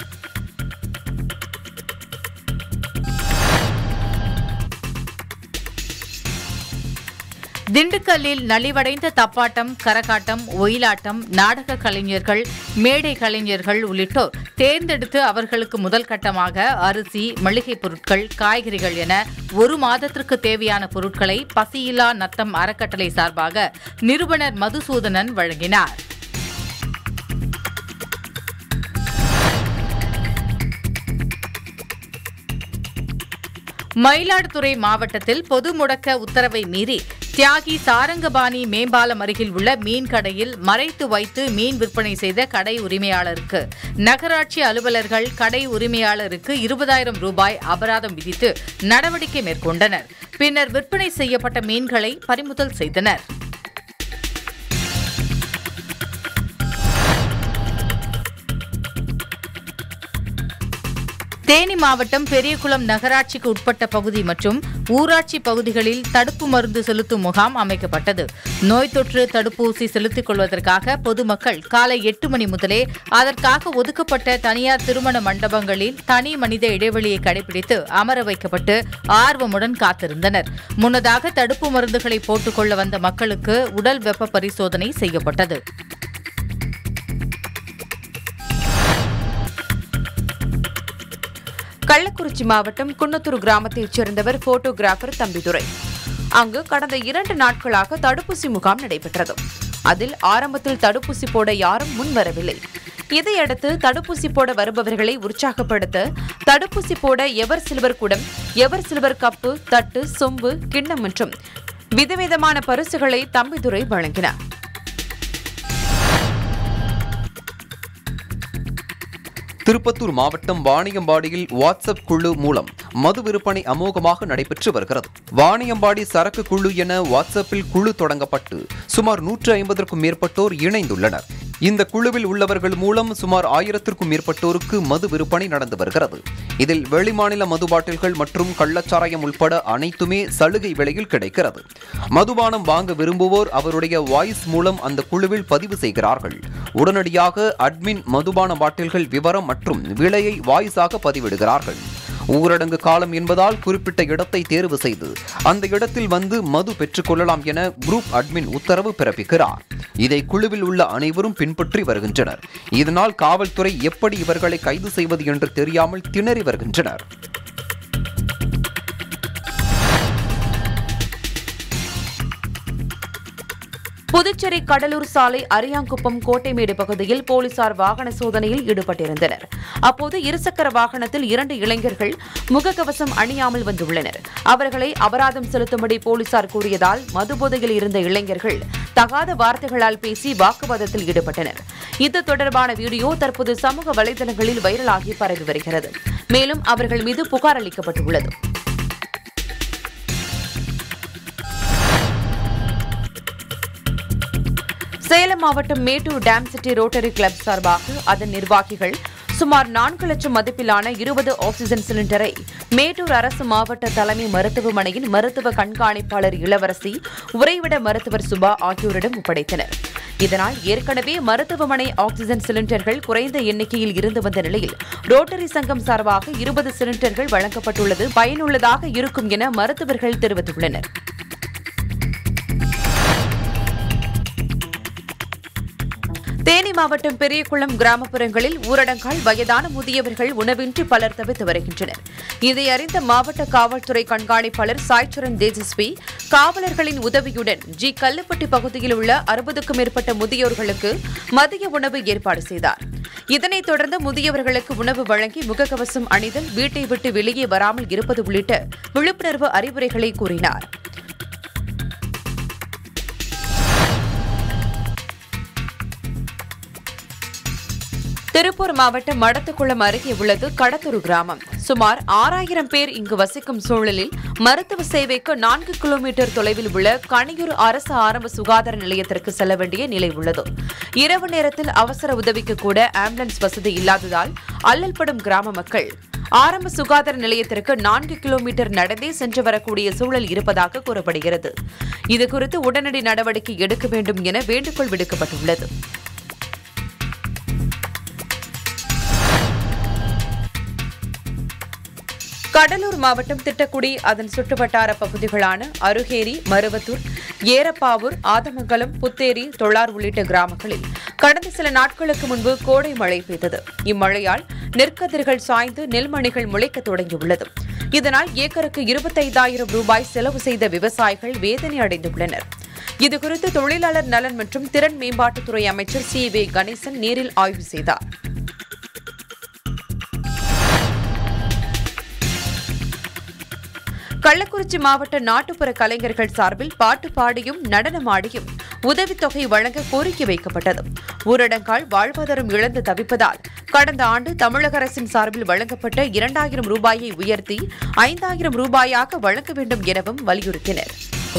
திண்டுக்கல்லில் நலிவடைந்த தப்பாட்டம் கரகாட்டம் ஒயிலாட்டம் நாடக கலைஞர்கள் மேடை கலைஞர்கள் உள்ளிட்டோர் தேர்ந்தெடுத்து அவர்களுக்கு முதல் கட்டமாக அரிசி மளிகைப் பொருட்கள் காய்கறிகள் என ஒரு மாதத்திற்கு தேவையான பொருட்களை பசியில்லா நத்தம் அறக்கட்டளை சார்பாக நிறுவனர் மதுசூதனன் வழங்கினார் மயிலாடுதுறை மாவட்டத்தில் பொது முடக்க உத்தரவை மீறி தியாகி சாரங்கபாணி மேம்பாலம் அருகில் உள்ள மீன் கடையில் மறைத்து வைத்து மீன் விற்பனை செய்த கடை உரிமையாளருக்கு நகராட்சி அலுவலர்கள் கடை உரிமையாளருக்கு இருபதாயிரம் ரூபாய் அபராதம் விதித்து நடவடிக்கை மேற்கொண்டனர் பின்னர் விற்பனை செய்யப்பட்ட மீன்களை பறிமுதல் செய்தனர் தேனி மாவட்டம் பெரியகுளம் நகராட்சிக்கு உட்பட்ட பகுதி மற்றும் ஊராட்சி பகுதிகளில் தடுப்பு மருந்து செலுத்தும் முகாம் அமைக்கப்பட்டது நோய் தொற்று தடுப்பூசி செலுத்திக் கொள்வதற்காக பொதுமக்கள் காலை எட்டு மணி முதலே அதற்காக ஒதுக்கப்பட்ட தனியார் திருமண மண்டபங்களில் தனி மனித இடைவெளியை கடைபிடித்து அமர வைக்கப்பட்டு ஆர்வமுடன் காத்திருந்தனர் முன்னதாக தடுப்பு மருந்துகளை போட்டுக்கொள்ள வந்த மக்களுக்கு உடல் வெப்ப பரிசோதனை செய்யப்பட்டது கள்ளக்குறிச்சி மாவட்டம் குன்னத்தூர் கிராமத்தைச் சேர்ந்தவர் போட்டோகிராஃபர் தம்பிதுரை அங்கு கடந்த இரண்டு நாட்களாக தடுப்பூசி முகாம் நடைபெற்றது அதில் ஆரம்பத்தில் தடுப்பூசி போட யாரும் முன்வரவில்லை இதையடுத்து தடுப்பூசி போட வருபவர்களை உற்சாகப்படுத்த தடுப்பூசி போட எவர் சில்வர் குடம் எவர் சில்வர் கப்பு தட்டு சொம்பு கிண்ணம் மற்றும் விதவிதமான பரிசுகளை தம்பிதுரை வழங்கினார் திருப்பத்தூர் மாவட்டம் வாணியம்பாடியில் வாட்ஸ்அப் குழு மூலம் மது விற்பனை அமோகமாக நடைபெற்று வருகிறது வாணியம்பாடி சரக்கு குழு என வாட்ஸ்அப்பில் குழு தொடங்கப்பட்டு சுமார் நூற்று ஐம்பதற்கும் மேற்பட்டோர் இணைந்துள்ளனர் இந்த குழுவில் உள்ளவர்கள் மூலம் சுமார் ஆயிரத்திற்கும் மேற்பட்டோருக்கு மது விற்பனை நடந்து வருகிறது இதில் வெளிமாநில மது பாட்டில்கள் மற்றும் கள்ளச்சாராயம் உட்பட அனைத்துமே சலுகை விலையில் கிடைக்கிறது மதுபானம் வாங்க விரும்புவோர் அவருடைய வாய்ஸ் மூலம் அந்த குழுவில் பதிவு செய்கிறார்கள் உடனடியாக அட்மின் மதுபான பாட்டில்கள் விவரம் மற்றும் விலையை வாய்ஸாக பதிவிடுகிறார்கள் ஊரடங்கு காலம் என்பதால் குறிப்பிட்ட இடத்தை தேர்வு செய்து அந்த இடத்தில் வந்து மது பெற்றுக்கொள்ளலாம் என குரூப் அட்மின் உத்தரவு பிறப்பிக்கிறார் இதை குழுவில் உள்ள அனைவரும் பின்பற்றி வருகின்றனர் இதனால் காவல்துறை எப்படி இவர்களை கைது செய்வது என்று தெரியாமல் திணறி வருகின்றனர் புதுச்சேரி கடலூர் சாலை அரியாங்குப்பம் கோட்டைமேடு பகுதியில் போலீசார் வாகன சோதனையில் ஈடுபட்டிருந்தனர் அப்போது இருசக்கர வாகனத்தில் இரண்டு இளைஞர்கள் முகக்கவசம் அணியாமல் வந்துள்ளனர் அவர்களை அபராதம் செலுத்தும்படி போலீசார் கூறியதால் மதுபோதையில் இருந்த இளைஞர்கள் தகாத வார்த்தைகளால் பேசி வாக்குவாதத்தில் ஈடுபட்டனர் இது தொடர்பான வீடியோ தற்போது சமூக வலைதளங்களில் வைரலாகி பரவி வருகிறது மேலும் அவர்கள் மீது புகார் அளிக்கப்பட்டுள்ளது சேலம் மாவட்டம் Mettur dam city rotary club சார்பாக அதன் நிர்வாகிகள் சுமார் நான்கு லட்சம் மதிப்பிலான இருபது ஆக்ஸிஜன் சிலிண்டரை மேட்டூர் அரசு மாவட்ட தலைமை மருத்துவமனையின் மருத்துவ கண்காணிப்பாளர் இளவரசி உறைவிட மருத்துவர் சுபா ஆகியோரிடம் ஒப்படைத்தனர் இதனால் ஏற்கனவே மருத்துவமனை ஆக்ஸிஜன் சிலிண்டர்கள் குறைந்த எண்ணிக்கையில் இருந்து வந்த நிலையில் ரோட்டரி சங்கம் சார்பாக இருபது சிலிண்டர்கள் வழங்கப்பட்டுள்ளது பயனுள்ளதாக இருக்கும் என மருத்துவர்கள் தெரிவித்துள்ளனர் தேனி மாவட்டம் பெரியகுளம் கிராமப்புறங்களில் ஊரடங்கால் வயதான முதியவர்கள் உணவின்றி பலர் தவித்து வருகின்றனர் இதை அறிந்த மாவட்ட காவல்துறை கண்காணிப்பாளர் சாய்ச்சரன் தேஜஸ்வி காவலர்களின் உதவியுடன் ஜி கல்லுப்பட்டி பகுதியில் உள்ள அறுபதுக்கும் மேற்பட்ட முதியோர்களுக்கு மதிய உணவு ஏற்பாடு செய்தார் இதனைத் தொடர்ந்து முதியவர்களுக்கு உணவு வழங்கி முகக்கவசம் அணிதல் வீட்டை விட்டு வெளியே வராமல் இருப்பது உள்ளிட்ட விழிப்புணர்வு அறிவுரைகளை கூறினார் திருப்பூர் மாவட்டம் மடத்துக்குளம் அருகே உள்ளது கடத்தூர் கிராமம் சுமார் ஆறாயிரம் பேர் இங்கு வசிக்கும் சூழலில் மருத்துவ சேவைக்கு நான்கு கிலோமீட்டர் தொலைவில் உள்ள கணியூர் அரசு ஆரம்ப சுகாதார நிலையத்திற்கு செல்ல வேண்டிய நிலை உள்ளது இரவு நேரத்தில் அவசர உதவிக்கு கூட ஆம்புலன்ஸ் வசதி இல்லாததால் அல்லல்படும் கிராம மக்கள் ஆரம்ப சுகாதார நிலையத்திற்கு நான்கு கிலோமீட்டர் நடந்தே சென்று வரக்கூடிய சூழல் இருப்பதாக கூறப்படுகிறது இதுகுறித்து உடனடி நடவடிக்கை எடுக்க வேண்டும் என வேண்டுகோள் விடுக்கப்பட்டுள்ளது கடலூர் மாவட்டம் திட்டக்குடி அதன் சுற்றுவட்டார பகுதிகளான அருகேரி மருவத்தூர் ஏரப்பாவூர் ஆதமங்கலம் புத்தேரி தொழார் உள்ளிட்ட கிராமங்களில் கடந்த சில நாட்களுக்கு முன்பு கோடை மழை பெய்தது இம்மழையால் நெற்கதிர்கள் சாய்ந்து நெல்மணிகள் முளைக்க தொடங்கியுள்ளது இதனால் ஏக்கருக்கு இருபத்தைந்தாயிரம் ரூபாய் செலவு செய்த விவசாயிகள் வேதனை அடைந்துள்ளனர் இதுகுறித்து தொழிலாளர் நலன் மற்றும் திறன் மேம்பாட்டுத்துறை அமைச்சர் சி வே கணேசன் நேரில் ஆய்வு செய்தார் கள்ளக்குறிச்சி மாவட்ட நாட்டுப்புற கலைஞர்கள் சார்பில் பாட்டு பாடியும் நடனமாடியும் உதவித்தொகை வழங்க கோரிக்கை வைக்கப்பட்டது ஊரடங்கால் வாழ்வாதாரம் இழந்து தவிப்பதால் கடந்த ஆண்டு தமிழக அரசின் சார்பில் வழங்கப்பட்ட இரண்டாயிரம் ரூபாயை உயர்த்தி ஐந்தாயிரம் ரூபாயாக வழங்க வேண்டும் எனவும் வலியுறுத்தினர்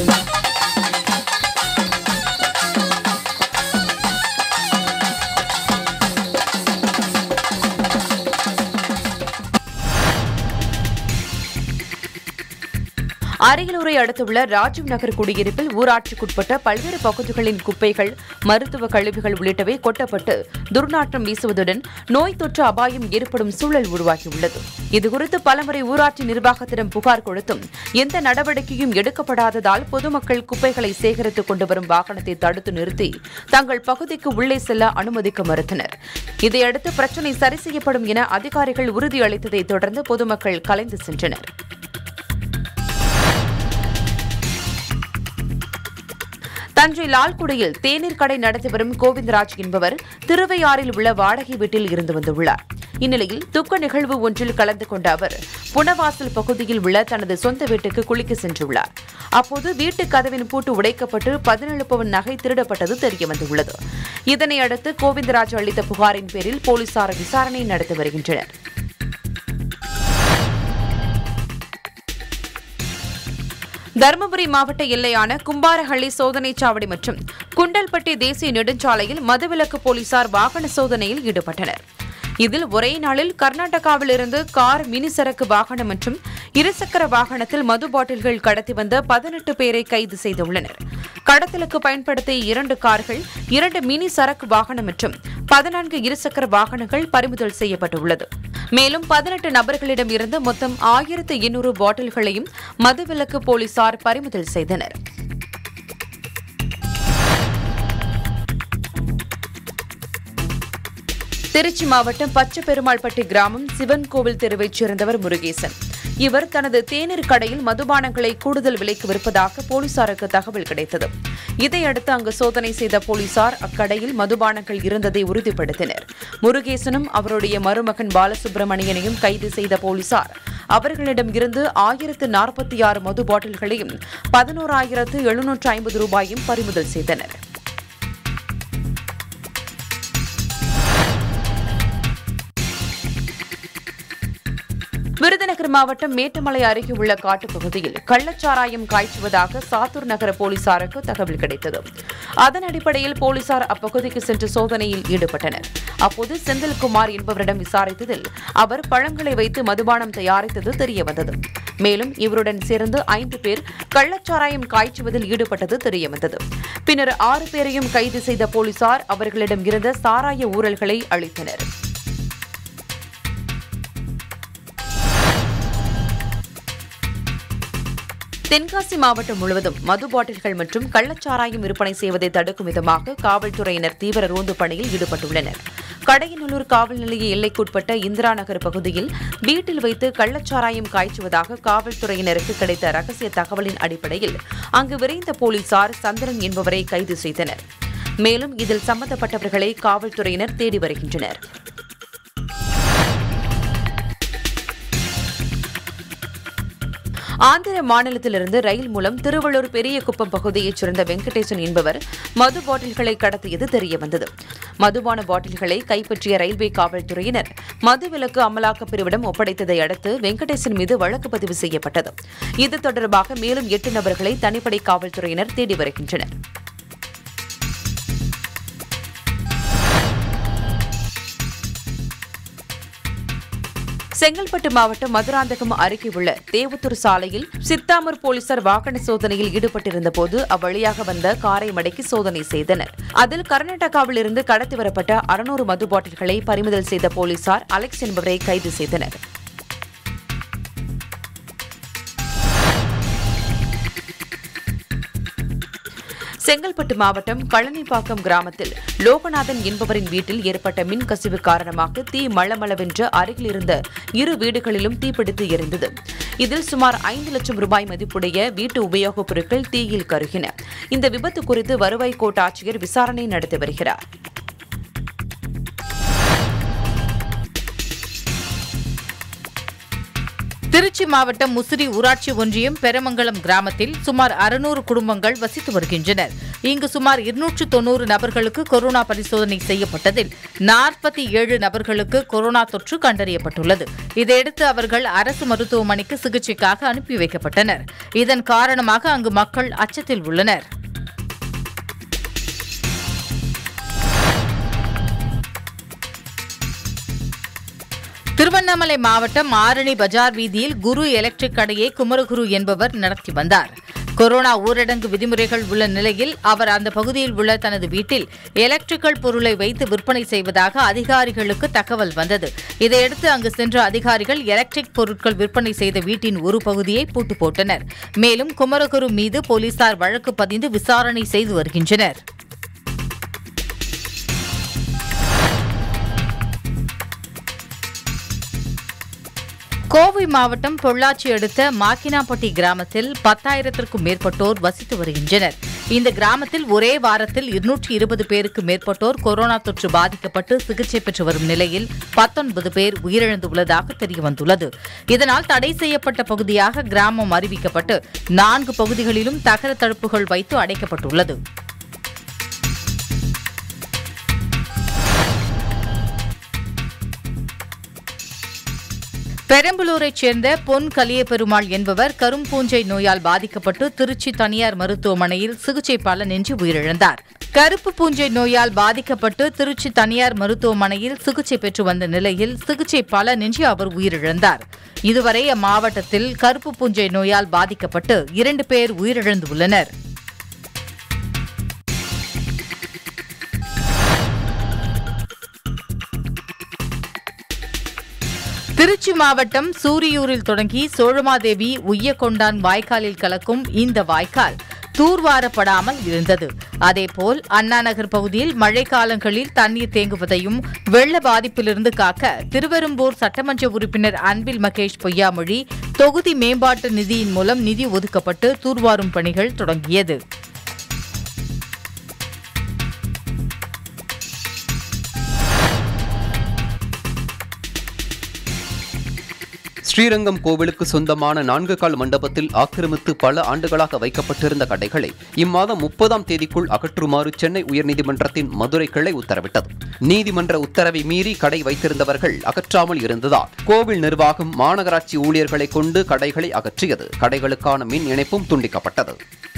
அரியலூரை அடுத்துள்ள ராஜீவ் நகர் குடியிருப்பில் ஊராட்சிக்குட்பட்ட பல்வேறு பகுதிகளின் குப்பைகள் மருத்துவ கழிவுகள் உள்ளிட்டவை கொட்டப்பட்டு துர்நாற்றம் வீசுவதுடன் நோய் தொற்று அபாயம் ஏற்படும் சூழல் உருவாகியுள்ளது இதுகுறித்து பலமுறை ஊராட்சி நிர்வாகத்திடம் புகார் கொடுத்தும் எந்த நடவடிக்கையும் எடுக்கப்படாததால் பொதுமக்கள் குப்பைகளை சேகரித்துக் கொண்டு வரும் வாகனத்தை தடுத்து நிறுத்தி தங்கள் பகுதிக்கு உள்ளே செல்ல அனுமதிக்க மறுத்தனர் இதையடுத்து பிரச்சினை சரி செய்யப்படும் என அதிகாரிகள் உறுதியளித்ததை தொடர்ந்து பொதுமக்கள் கலைந்து சென்றனர் தஞ்சை லால்குடியில் தேநீர் கடை நடத்தி வரும் கோவிந்தராஜ் என்பவர் திருவையாறில் உள்ள வாடகை வீட்டில் இருந்து வந்துள்ளார் இந்நிலையில் துக்க நிகழ்வு ஒன்றில் கலந்து கொண்ட அவர் புனவாசல் பகுதியில் உள்ள தனது சொந்த வீட்டுக்கு குளிக்க சென்றுள்ளார் அப்போது வீட்டு கதவின் பூட்டு உடைக்கப்பட்டு பதினேழு பவன் நகை திருடப்பட்டது தெரியவந்துள்ளது இதனை அடுத்து கோவிந்தராஜ் அளித்த புகாரின் பேரில் போலீசார் விசாரணை நடத்தி வருகின்றனர் தருமபுரி மாவட்ட எல்லையான கும்பாரஹள்ளி சோதனைச் சாவடி மற்றும் குண்டல்பட்டி தேசிய நெடுஞ்சாலையில் மதுவிலக்கு போலீசார் வாகன சோதனையில் ஈடுபட்டனர் இதில் ஒரே நாளில் கர்நாடகாவிலிருந்து கார் மினி சரக்கு வாகனம் மற்றும் இருசக்கர வாகனத்தில் மது பாட்டில்கள் கடத்தி வந்த பதினெட்டு பேரை கைது செய்துள்ளனர் கடத்தலுக்கு பயன்படுத்திய இரண்டு கார்கள் இரண்டு மினி சரக்கு வாகனம் மற்றும் பதினான்கு இருசக்கர வாகனங்கள் பறிமுதல் செய்யப்பட்டுள்ளது மேலும் பதினெட்டு நபர்களிடம் இருந்து மொத்தம் ஆயிரத்து எண்ணூறு பாட்டில்களையும் மதுவிலக்கு போலீசார் பறிமுதல் செய்தனர் திருச்சி மாவட்டம் பச்சைப்பெருமாள்பட்டி கிராமம் சிவன் கோவில் தெருவைச் சேர்ந்தவர் முருகேசன் இவர் தனது தேநீர் கடையில் மதுபானங்களை கூடுதல் விலைக்கு விற்பதாக போலீசாருக்கு தகவல் கிடைத்தது இதையடுத்து அங்கு சோதனை செய்த போலீசார் அக்கடையில் மதுபானங்கள் இருந்ததை உறுதிப்படுத்தினர் முருகேசனும் அவருடைய மருமகன் பாலசுப்ரமணியனையும் கைது செய்த போலீசார் அவர்களிடம் இருந்து ஆயிரத்து நாற்பத்தி ஆறு மது பாட்டில்களையும் பதினோராயிரத்து எழுநூற்று ஐம்பது ரூபாயும் பறிமுதல் செய்தனர் விருதுநகர் மாவட்டம் மேட்டுமலை அருகே உள்ள காட்டுப்பகுதியில் கள்ளச்சாராயம் காய்ச்சுவதாக சாத்தூர் நகர போலீசாருக்கு தகவல் கிடைத்தது அதன் அடிப்படையில் போலீசார் அப்பகுதிக்கு சென்று சோதனையில் ஈடுபட்டனர் அப்போது செந்தில்குமார் என்பவரிடம் விசாரித்ததில் அவர் பழங்களை வைத்து மதுபானம் தயாரித்தது தெரியவந்தது மேலும் இவருடன் சேர்ந்து ஐந்து பேர் கள்ளச்சாராயம் காய்ச்சுவதில் ஈடுபட்டது தெரியவந்தது பின்னர் ஆறு பேரையும் கைது செய்த போலீசார் அவர்களிடம் இருந்த சாராய ஊழல்களை அளித்தனர் தென்காசி மாவட்டம் முழுவதும் மது பாட்டில்கள் மற்றும் கள்ளச்சாராயம் விற்பனை செய்வதை தடுக்கும் விதமாக காவல்துறையினர் தீவிர ரோந்து பணியில் ஈடுபட்டுள்ளனர் கடையநல்லூர் காவல் நிலைய எல்லைக்குட்பட்ட இந்திரா நகர் பகுதியில் வீட்டில் வைத்து கள்ளச்சாராயம் காய்ச்சுவதாக காவல்துறையினருக்கு கிடைத்த ரகசிய தகவலின் அடிப்படையில் அங்கு விரைந்த போலீசார் சந்திரன் என்பவரை கைது செய்தனர் மேலும் இதில் சம்பந்தப்பட்டவர்களை காவல்துறையினர் தேடி வருகின்றனர் ஆந்திர மாநிலத்திலிருந்து ரயில் மூலம் திருவள்ளூர் பெரிய குப்பம் பகுதியைச் சேர்ந்த வெங்கடேசன் என்பவர் மது பாட்டில்களை கடத்தியது தெரியவந்தது மதுபான பாட்டில்களை கைப்பற்றிய ரயில்வே காவல்துறையினர் மதுவிலக்கு அமலாக்கப் பிரிவிடம் ஒப்படைத்ததை அடுத்து வெங்கடேசன் மீது வழக்கு பதிவு செய்யப்பட்டது இது தொடர்பாக மேலும் எட்டு நபர்களை தனிப்படை காவல்துறையினர் தேடி வருகின்றனர் செங்கல்பட்டு மாவட்டம் மதுராந்தகம் அருகே உள்ள தேவத்தூர் சாலையில் சித்தாமூர் போலீசார் வாகன சோதனையில் ஈடுபட்டிருந்த போது அவ்வழியாக வந்த காரை மடக்கி சோதனை செய்தனர் அதில் கர்நாடகாவில் இருந்து கடத்தி வரப்பட்ட அறுநூறு மது பாட்டில்களை பறிமுதல் செய்த போலீசார் அலெக்ஸ் என்பவரை கைது செய்தனர் செங்கல்பட்டு மாவட்டம் கழனிப்பாக்கம் கிராமத்தில் லோகநாதன் என்பவரின் வீட்டில் ஏற்பட்ட மின் கசிவு காரணமாக தீ மளமளவென்று அருகில் இருந்த இரு வீடுகளிலும் தீப்பிடித்து எரிந்தது இதில் சுமார் ஐந்து லட்சம் ரூபாய் மதிப்புடைய வீட்டு உபயோகப் பொருட்கள் தீயில் கருகின இந்த விபத்து குறித்து வருவாய் கோட்டாட்சியர் விசாரணை நடத்தி வருகிறார் திருச்சி மாவட்டம் முசிறி ஊராட்சி ஒன்றியம் பெரமங்கலம் கிராமத்தில் சுமார் அறுநூறு குடும்பங்கள் வசித்து வருகின்றனர் இங்கு சுமார் இருநூற்று தொன்னூறு நபர்களுக்கு கொரோனா பரிசோதனை செய்யப்பட்டதில் நாற்பத்தி ஏழு நபர்களுக்கு கொரோனா தொற்று கண்டறியப்பட்டுள்ளது இதையடுத்து அவர்கள் அரசு மருத்துவமனைக்கு சிகிச்சைக்காக அனுப்பி வைக்கப்பட்டனர் இதன் காரணமாக அங்கு மக்கள் அச்சத்தில் உள்ளனர் திருவண்ணாமலை மாவட்டம் ஆரணி பஜார் வீதியில் குரு எலக்ட்ரிக் கடையை குமரகுரு என்பவர் நடத்தி வந்தார் கொரோனா ஊரடங்கு விதிமுறைகள் உள்ள நிலையில் அவர் அந்த பகுதியில் உள்ள தனது வீட்டில் எலக்ட்ரிக்கல் பொருளை வைத்து விற்பனை செய்வதாக அதிகாரிகளுக்கு தகவல் வந்தது இதையடுத்து அங்கு சென்ற அதிகாரிகள் எலக்ட்ரிக் பொருட்கள் விற்பனை செய்த வீட்டின் ஒரு பகுதியை பூட்டு போட்டனர் மேலும் குமரகுரு மீது போலீசார் வழக்கு பதிந்து விசாரணை செய்து வருகின்றனர் கோவை மாவட்டம் பொள்ளாச்சி அடுத்த மாக்கினாப்பட்டி கிராமத்தில் பத்தாயிரத்திற்கும் மேற்பட்டோர் வசித்து வருகின்றனர் இந்த கிராமத்தில் ஒரே வாரத்தில் இருநூற்றி இருபது பேருக்கு மேற்பட்டோர் கொரோனா தொற்று பாதிக்கப்பட்டு சிகிச்சை பெற்று வரும் நிலையில் பத்தொன்பது பேர் உயிரிழந்துள்ளதாக தெரியவந்துள்ளது இதனால் தடை செய்யப்பட்ட பகுதியாக கிராமம் அறிவிக்கப்பட்டு நான்கு பகுதிகளிலும் தகர தடுப்புகள் வைத்து அடைக்கப்பட்டுள்ளது பெரம்பலூரைச் சேர்ந்த பொன் கலியபெருமாள் என்பவர் கரும்பூஞ்சை நோயால் பாதிக்கப்பட்டு திருச்சி தனியார் மருத்துவமனையில் சிகிச்சை பலனின்றி உயிரிழந்தார் கருப்பு பூஞ்சை நோயால் பாதிக்கப்பட்டு திருச்சி தனியார் மருத்துவமனையில் சிகிச்சை பெற்று வந்த நிலையில் சிகிச்சை பலனின்றி அவர் உயிரிழந்தார் இதுவரை அம்மாவட்டத்தில் கருப்பு பூஞ்சை நோயால் பாதிக்கப்பட்டு இரண்டு பேர் உயிரிழந்துள்ளனர் திருச்சி மாவட்டம் சூரியூரில் தொடங்கி சோழமாதேவி உய்யக்கொண்டான் வாய்க்காலில் கலக்கும் இந்த வாய்க்கால் தூர்வாரப்படாமல் இருந்தது அதேபோல் அண்ணா நகர் பகுதியில் மழைக்காலங்களில் தண்ணீர் தேங்குவதையும் வெள்ள பாதிப்பிலிருந்து காக்க திருவெரும்பூர் சட்டமன்ற உறுப்பினர் அன்பில் மகேஷ் பொய்யாமொழி தொகுதி மேம்பாட்டு நிதியின் மூலம் நிதி ஒதுக்கப்பட்டு தூர்வாரும் பணிகள் தொடங்கியது ஸ்ரீரங்கம் கோவிலுக்கு சொந்தமான நான்கு கால் மண்டபத்தில் ஆக்கிரமித்து பல ஆண்டுகளாக வைக்கப்பட்டிருந்த கடைகளை இம்மாதம் முப்பதாம் தேதிக்குள் அகற்றுமாறு சென்னை உயர்நீதிமன்றத்தின் மதுரை கிளை உத்தரவிட்டது நீதிமன்ற உத்தரவை மீறி கடை வைத்திருந்தவர்கள் அகற்றாமல் இருந்ததால் கோவில் நிர்வாகம் மாநகராட்சி ஊழியர்களை கொண்டு கடைகளை அகற்றியது கடைகளுக்கான மின் இணைப்பும் துண்டிக்கப்பட்டது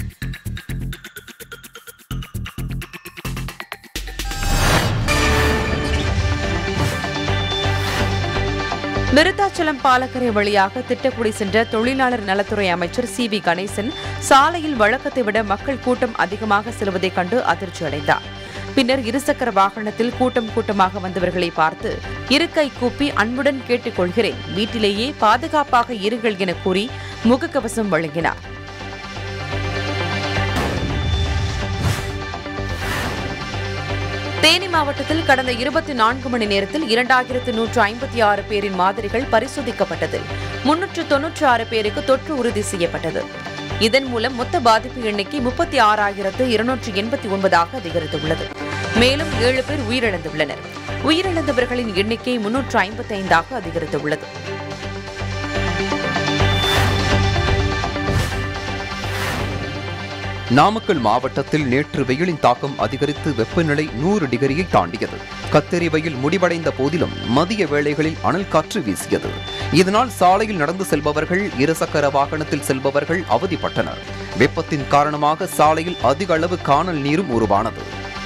விருத்தாச்சலம் பாலக்கரை வழியாக திட்டக்குடி சென்ற தொழிலாளர் நலத்துறை அமைச்சர் சி வி கணேசன் சாலையில் வழக்கத்தை விட மக்கள் கூட்டம் அதிகமாக செல்வதைக் கண்டு அதிர்ச்சி அடைந்தார் பின்னர் இருசக்கர வாகனத்தில் கூட்டம் கூட்டமாக வந்தவர்களை பார்த்து இருக்கை கூப்பி அன்புடன் கேட்டுக்கொள்கிறேன் வீட்டிலேயே பாதுகாப்பாக இருங்கள் என கூறி முகக்கவசம் வழங்கினார் தேனி மாவட்டத்தில் கடந்த இருபத்தி நான்கு மணி நேரத்தில் இரண்டாயிரத்து நூற்று ஐம்பத்தி ஆறு பேரின் மாதிரிகள் பரிசோதிக்கப்பட்டதில் முன்னூற்று தொன்னூற்று ஆறு பேருக்கு தொற்று உறுதி செய்யப்பட்டது இதன் மூலம் மொத்த பாதிப்பு எண்ணிக்கை முப்பத்தி ஆறாயிரத்து இருநூற்று எண்பத்தி ஒன்பதாக அதிகரித்துள்ளது மேலும் ஏழு பேர் உயிரிழந்துள்ளனர் உயிரிழந்தவர்களின் எண்ணிக்கை முன்னூற்று ஐம்பத்தி ஐந்தாக அதிகரித்துள்ளது நாமக்கல் மாவட்டத்தில் நேற்று வெயிலின் தாக்கம் அதிகரித்து வெப்பநிலை நூறு டிகிரியை தாண்டியது கத்தரி வெயில் முடிவடைந்த போதிலும் மதிய வேளைகளில் அனல் காற்று வீசியது இதனால் சாலையில் நடந்து செல்பவர்கள் இருசக்கர வாகனத்தில் செல்பவர்கள் அவதிப்பட்டனர் வெப்பத்தின் காரணமாக சாலையில் அதிக அளவு காணல் நீரும் உருவானது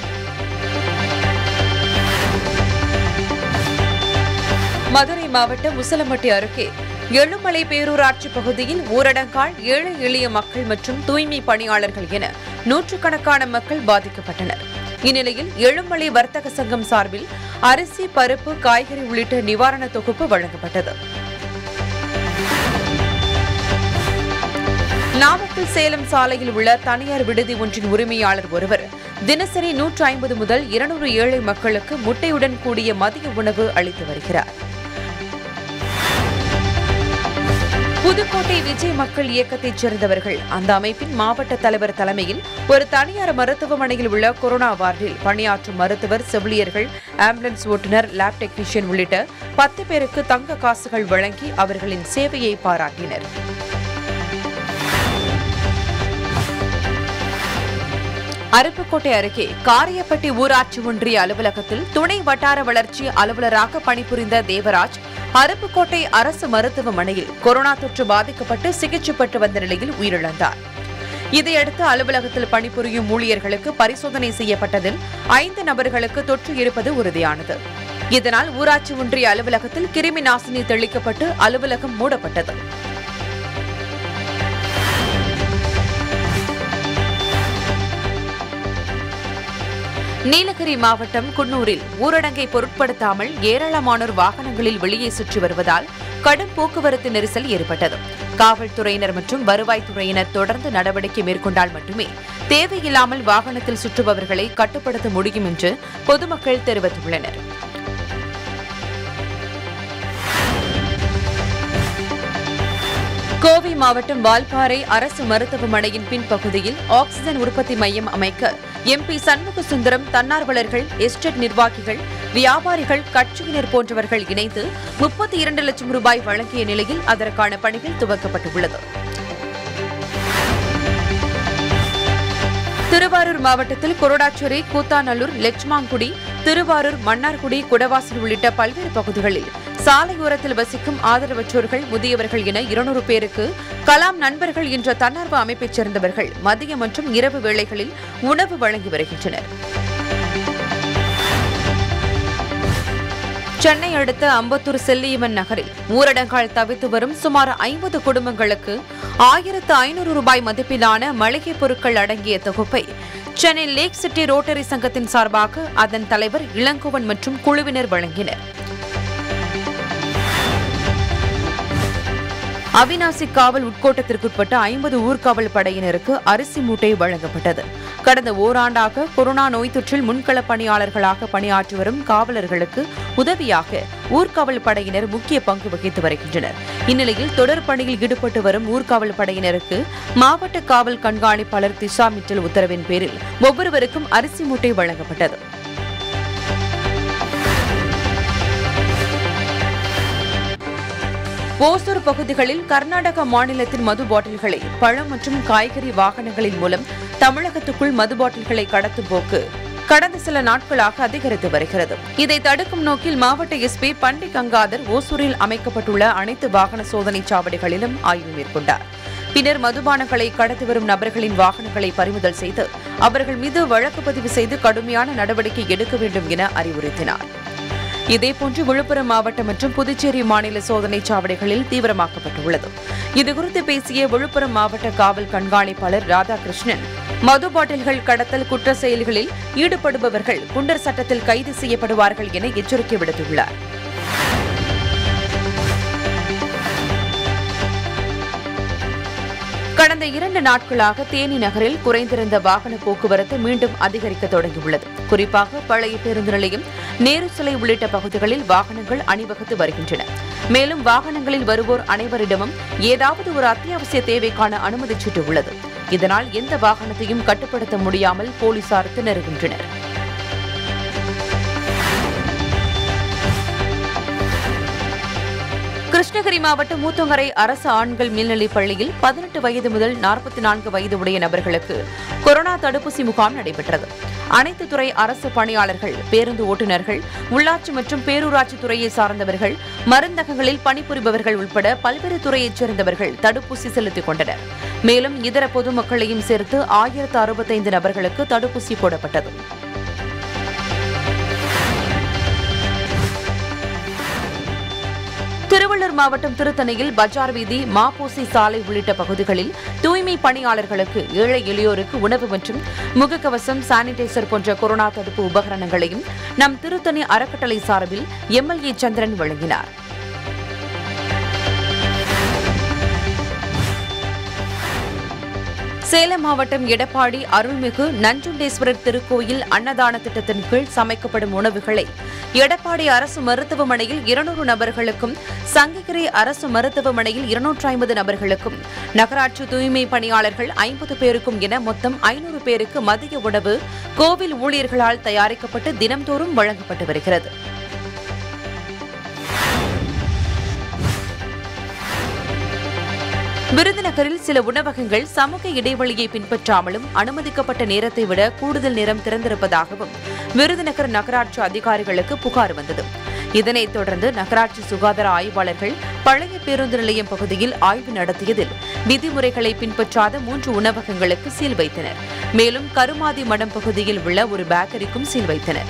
மதுரை மாவட்டம் உசிலம்பட்டி அருகே எழுமலை பேரூராட்சி பகுதியில் ஊரடங்கால் ஏழை எளிய மக்கள் மற்றும் தூய்மை பணியாளர்கள் என நூற்றுக்கணக்கான மக்கள் பாதிக்கப்பட்டனர் இந்நிலையில் எழுமலை வர்த்தக சங்கம் சார்பில் அரிசி பருப்பு காய்கறி உள்ளிட்ட நிவாரண தொகுப்பு வழங்கப்பட்டது நாமக்கல் சேலம் சாலையில் உள்ள தனியார் விடுதி ஒன்றின் உரிமையாளர் ஒருவர் தினசரி நூற்று ஐம்பது முதல் இருநூறு ஏழை மக்களுக்கு முட்டையுடன் கூடிய மதிய உணவு அளித்து வருகிறார் புதுக்கோட்டை விஜய் மக்கள் இயக்கத்தைச் சேர்ந்தவர்கள் அந்த அமைப்பின் மாவட்ட தலைவர் தலைமையில் ஒரு தனியார் மருத்துவமனையில் உள்ள கொரோனா வார்டில் பணியாற்றும் மருத்துவர் செவிலியர்கள் ஆம்புலன்ஸ் ஓட்டுநர் லேப் டெக்னீஷியன் உள்ளிட்ட பத்து பேருக்கு தங்க காசுகள் வழங்கி அவர்களின் சேவையை பாராட்டினர் அருப்புக்கோட்டை அருகே காரியப்பட்டி ஊராட்சி ஒன்றிய அலுவலகத்தில் துணை வட்டார வளர்ச்சி அலுவலராக பணிபுரிந்த தேவராஜ் அருப்புக்கோட்டை அரசு மருத்துவமனையில் கொரோனா தொற்று பாதிக்கப்பட்டு சிகிச்சை பெற்று வந்த நிலையில் உயிரிழந்தார் இதையடுத்து அலுவலகத்தில் பணிபுரியும் ஊழியர்களுக்கு பரிசோதனை செய்யப்பட்டதில் ஐந்து நபர்களுக்கு தொற்று இருப்பது உறுதியானது இதனால் ஊராட்சி ஒன்றிய அலுவலகத்தில் கிருமி நாசினி தெளிக்கப்பட்டு அலுவலகம் மூடப்பட்டது நீலகிரி மாவட்டம் குன்னூரில் ஊரடங்கை பொருட்படுத்தாமல் ஏராளமானோர் வாகனங்களில் வெளியே சுற்றி வருவதால் கடும் போக்குவரத்து நெரிசல் ஏற்பட்டது காவல்துறையினர் மற்றும் வருவாய்த்துறையினர் தொடர்ந்து நடவடிக்கை மேற்கொண்டால் மட்டுமே தேவையில்லாமல் வாகனத்தில் சுற்றுபவர்களை கட்டுப்படுத்த முடியும் என்று பொதுமக்கள் தெரிவித்துள்ளனர் கோவை மாவட்டம் வால்பாறை அரசு மருத்துவமனையின் பின்பகுதியில் ஆக்ஸிஜன் உற்பத்தி மையம் அமைக்க எம்பி சண்முக சுந்தரம் தன்னார்வலர்கள் எஸ்டேட் நிர்வாகிகள் வியாபாரிகள் கட்சியினர் போன்றவர்கள் இணைந்து முப்பத்தி இரண்டு லட்சம் ரூபாய் வழங்கிய நிலையில் அதற்கான பணிகள் துவக்கப்பட்டுள்ளது திருவாரூர் மாவட்டத்தில் கொரடாச்சேரி கூத்தாநல்லூர் லெச்மாங்குடி திருவாரூர் மன்னார்குடி குடவாசல் உள்ளிட்ட பல்வேறு பகுதிகளில் சாலையோரத்தில் வசிக்கும் ஆதரவற்றோர்கள் முதியவர்கள் என இருநூறு பேருக்கு கலாம் நண்பர்கள் என்ற தன்னார்வ அமைப்பைச் சேர்ந்தவர்கள் மதிய மற்றும் இரவு வேளைகளில் உணவு வழங்கி வருகின்றனர் சென்னை அடுத்த அம்பத்தூர் செல்லியம்மன் நகரில் ஊரடங்கால் தவித்து வரும் சுமார் ஐம்பது குடும்பங்களுக்கு ஆயிரத்து ஐநூறு ரூபாய் மதிப்பிலான மளிகைப் பொருட்கள் அடங்கிய தொகுப்பை சென்னை லேக் சிட்டி ரோட்டரி சங்கத்தின் சார்பாக அதன் தலைவர் இளங்கோவன் மற்றும் குழுவினர் வழங்கினர் அவினாசி காவல் உட்கோட்டத்திற்குட்பட்ட ஐம்பது ஊர்காவல் படையினருக்கு அரிசி மூட்டை வழங்கப்பட்டது கடந்த ஓராண்டாக கொரோனா நோய் தொற்றில் முன்கள பணியாளர்களாக பணியாற்றி வரும் காவலர்களுக்கு உதவியாக ஊர்காவல் படையினர் முக்கிய பங்கு வகித்து வருகின்றனர் இந்நிலையில் தொடர் பணியில் ஈடுபட்டு வரும் ஊர்காவல் படையினருக்கு மாவட்ட காவல் கண்காணிப்பாளர் திஷா மிட்டல் உத்தரவின் பேரில் ஒவ்வொருவருக்கும் அரிசி மூட்டை வழங்கப்பட்டது ஓசூர் பகுதிகளில் கர்நாடக மாநிலத்தின் மது பாட்டில்களை பழம் மற்றும் காய்கறி வாகனங்களின் மூலம் தமிழகத்துக்குள் மது பாட்டில்களை கடத்தும் போக்கு கடந்த சில நாட்களாக அதிகரித்து வருகிறது இதை தடுக்கும் நோக்கில் மாவட்ட எஸ்பி பண்டி கங்காதர் ஓசூரில் அமைக்கப்பட்டுள்ள அனைத்து வாகன சோதனை சாவடிகளிலும் ஆய்வு மேற்கொண்டார் பின்னர் மதுபானங்களை கடத்தி வரும் நபர்களின் வாகனங்களை பறிமுதல் செய்து அவர்கள் மீது வழக்கு பதிவு செய்து கடுமையான நடவடிக்கை எடுக்க வேண்டும் என அறிவுறுத்தினார் இதேபோன்று விழுப்புரம் மாவட்டம் மற்றும் புதுச்சேரி மாநில சோதனை சாவடிகளில் தீவிரமாக்கப்பட்டுள்ளது இதுகுறித்து பேசிய விழுப்புரம் மாவட்ட காவல் கண்காணிப்பாளர் ராதாகிருஷ்ணன் மது பாட்டில்கள் கடத்தல் குற்ற செயல்களில் ஈடுபடுபவர்கள் குண்டர் சட்டத்தில் கைது செய்யப்படுவார்கள் என எச்சரிக்கை விடுத்துள்ளார் கடந்த இரண்டு நாட்களாக தேனி நகரில் குறைந்திருந்த வாகன போக்குவரத்து மீண்டும் அதிகரிக்க தொடங்கியுள்ளது குறிப்பாக பழைய பேருந்து நிலையம் நேரு சிலை உள்ளிட்ட பகுதிகளில் வாகனங்கள் அணிவகுத்து வருகின்றன மேலும் வாகனங்களில் வருவோர் அனைவரிடமும் ஏதாவது ஒரு அத்தியாவசிய தேவைக்கான அனுமதிச் சீட்டு உள்ளது இதனால் எந்த வாகனத்தையும் கட்டுப்படுத்த முடியாமல் போலீசார் திணறுகின்றனர் கிருஷ்ணகிரி மாவட்டம் மூத்தங்கரை அரசு ஆண்கள் மேல்நிலைப் பள்ளியில் பதினெட்டு வயது முதல் நாற்பத்தி நான்கு வயது உடைய நபர்களுக்கு கொரோனா தடுப்பூசி முகாம் நடைபெற்றது அனைத்து துறை அரசு பணியாளர்கள் பேருந்து ஓட்டுநர்கள் உள்ளாட்சி மற்றும் பேரூராட்சி துறையை சார்ந்தவர்கள் மருந்தகங்களில் பணிபுரிபவர்கள் உட்பட பல்வேறு துறையைச் சேர்ந்தவர்கள் தடுப்பூசி செலுத்திக் கொண்டனர் மேலும் இதர பொதுமக்களையும் சேர்த்து ஆயிரத்து அறுபத்தைந்து நபர்களுக்கு தடுப்பூசி போடப்பட்டது திருவள்ளூர் மாவட்டம் திருத்தணியில் பஜார் வீதி மாப்போசி சாலை உள்ளிட்ட பகுதிகளில் தூய்மை பணியாளர்களுக்கு ஏழை எளியோருக்கு உணவு மற்றும் முகக்கவசம் சானிடைசர் போன்ற கொரோனா தடுப்பு உபகரணங்களையும் நம் திருத்தணி அறக்கட்டளை சார்பில் எம்எல்ஏ சந்திரன் வழங்கினார் சேலம் மாவட்டம் எடப்பாடி அருள்மிகு நஞ்சுண்டேஸ்வரர் திருக்கோயில் அன்னதான திட்டத்தின் கீழ் சமைக்கப்படும் உணவுகளை எடப்பாடி அரசு மருத்துவமனையில் இருநூறு நபர்களுக்கும் சங்ககிரி அரசு மருத்துவமனையில் இருநூற்று ஐம்பது நபர்களுக்கும் நகராட்சி தூய்மை பணியாளர்கள் ஐம்பது பேருக்கும் என மொத்தம் ஐநூறு பேருக்கு மதிய உணவு கோவில் ஊழியர்களால் தயாரிக்கப்பட்டு தினம்தோறும் வழங்கப்பட்டு வருகிறது விருதுநகரில் சில உணவகங்கள் சமூக இடைவெளியை பின்பற்றாமலும் அனுமதிக்கப்பட்ட நேரத்தை விட கூடுதல் நேரம் திறந்திருப்பதாகவும் விருதுநகர் நகராட்சி அதிகாரிகளுக்கு புகார் வந்தது இதனைத் தொடர்ந்து நகராட்சி சுகாதார ஆய்வாளர்கள் பழைய பேருந்து நிலையம் பகுதியில் ஆய்வு நடத்தியதில் விதிமுறைகளை பின்பற்றாத மூன்று உணவகங்களுக்கு சீல் வைத்தனர் மேலும் கருமாதி மடம் பகுதியில் உள்ள ஒரு பேக்கரிக்கும் சீல் வைத்தனர்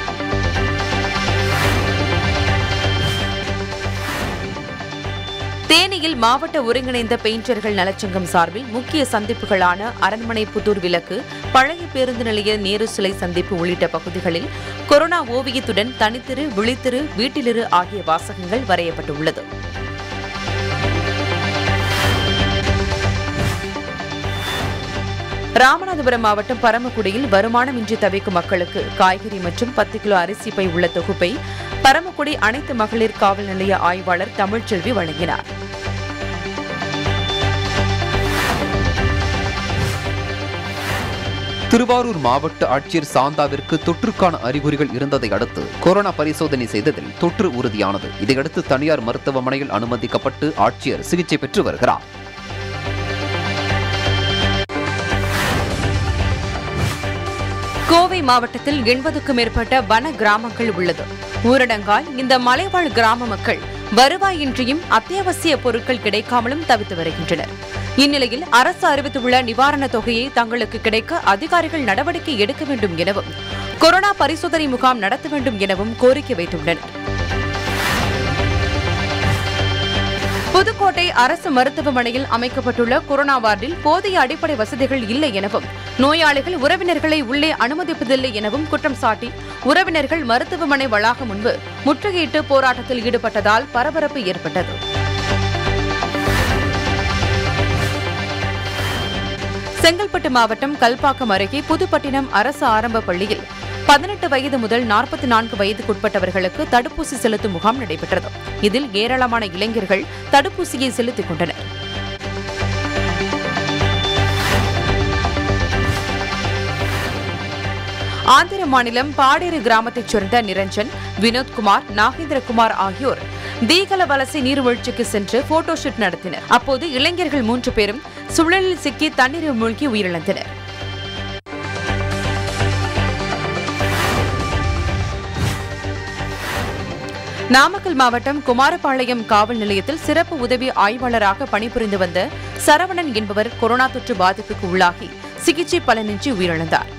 தேனியில் மாவட்ட ஒருங்கிணைந்த பெயிண்டர்கள் நலச்சங்கம் சார்பில் முக்கிய சந்திப்புகளான அரண்மனை புத்தூர் விலக்கு பழைய பேருந்து நிலைய நேரு சிலை சந்திப்பு உள்ளிட்ட பகுதிகளில் கொரோனா ஓவியத்துடன் தனித்திரு விழித்திரு வீட்டிலிரு ஆகிய வாசகங்கள் வரையப்பட்டுள்ளது ராமநாதபுரம் மாவட்டம் பரமக்குடியில் வருமானமின்றி தவிக்கும் மக்களுக்கு காய்கறி மற்றும் பத்து கிலோ அரிசி பை உள்ள தொகுப்பை பரமக்குடி அனைத்து மகளிர் காவல் நிலைய ஆய்வாளர் தமிழ்ச்செல்வி வழங்கினார் திருவாரூர் மாவட்ட ஆட்சியர் சாந்தாவிற்கு தொற்றுக்கான அறிகுறிகள் இருந்ததை அடுத்து கொரோனா பரிசோதனை செய்ததில் தொற்று உறுதியானது இதையடுத்து தனியார் மருத்துவமனையில் அனுமதிக்கப்பட்டு ஆட்சியர் சிகிச்சை பெற்று வருகிறார் கோவை மாவட்டத்தில் எண்பதுக்கும் மேற்பட்ட வன கிராமங்கள் உள்ளது ஊரடங்கால் இந்த மலைவாழ் கிராம மக்கள் வருவாயின்றியும் அத்தியாவசிய பொருட்கள் கிடைக்காமலும் தவித்து வருகின்றனர் இந்நிலையில் அரசு அறிவித்துள்ள நிவாரணத் தொகையை தங்களுக்கு கிடைக்க அதிகாரிகள் நடவடிக்கை எடுக்க வேண்டும் எனவும் கொரோனா பரிசோதனை முகாம் நடத்த வேண்டும் எனவும் கோரிக்கை வைத்துள்ளனர் புதுக்கோட்டை அரசு மருத்துவமனையில் அமைக்கப்பட்டுள்ள கொரோனா வார்டில் போதிய அடிப்படை வசதிகள் இல்லை எனவும் நோயாளிகள் உறவினர்களை உள்ளே அனுமதிப்பதில்லை எனவும் குற்றம் சாட்டி உறவினர்கள் மருத்துவமனை வளாகம் முன்பு முற்றுகையிட்டு போராட்டத்தில் ஈடுபட்டதால் பரபரப்பு ஏற்பட்டது செங்கல்பட்டு மாவட்டம் கல்பாக்கம் அருகே புதுப்பட்டினம் அரசு ஆரம்ப பள்ளியில் பதினெட்டு வயது முதல் நாற்பத்தி நான்கு வயதுக்குட்பட்டவர்களுக்கு தடுப்பூசி செலுத்தும் முகாம் நடைபெற்றது இதில் ஏராளமான இளைஞர்கள் தடுப்பூசியை செலுத்திக் கொண்டனர் ஆந்திர மாநிலம் பாடேறு கிராமத்தைச் சேர்ந்த நிரஞ்சன் வினோத்குமார் நாகேந்திரகுமார் ஆகியோர் தீகல வலசை நீர்வீழ்ச்சிக்கு சென்று போட்டோ ஷூட் நடத்தினர் அப்போது இளைஞர்கள் மூன்று பேரும் சுழலில் சிக்கி தண்ணீரில் மூழ்கி உயிரிழந்தனர் நாமக்கல் மாவட்டம் குமாரபாளையம் காவல் நிலையத்தில் சிறப்பு உதவி ஆய்வாளராக பணிபுரிந்து வந்த சரவணன் என்பவர் கொரோனா தொற்று பாதிப்புக்கு உள்ளாகி சிகிச்சை பலனின்றி உயிரிழந்தார்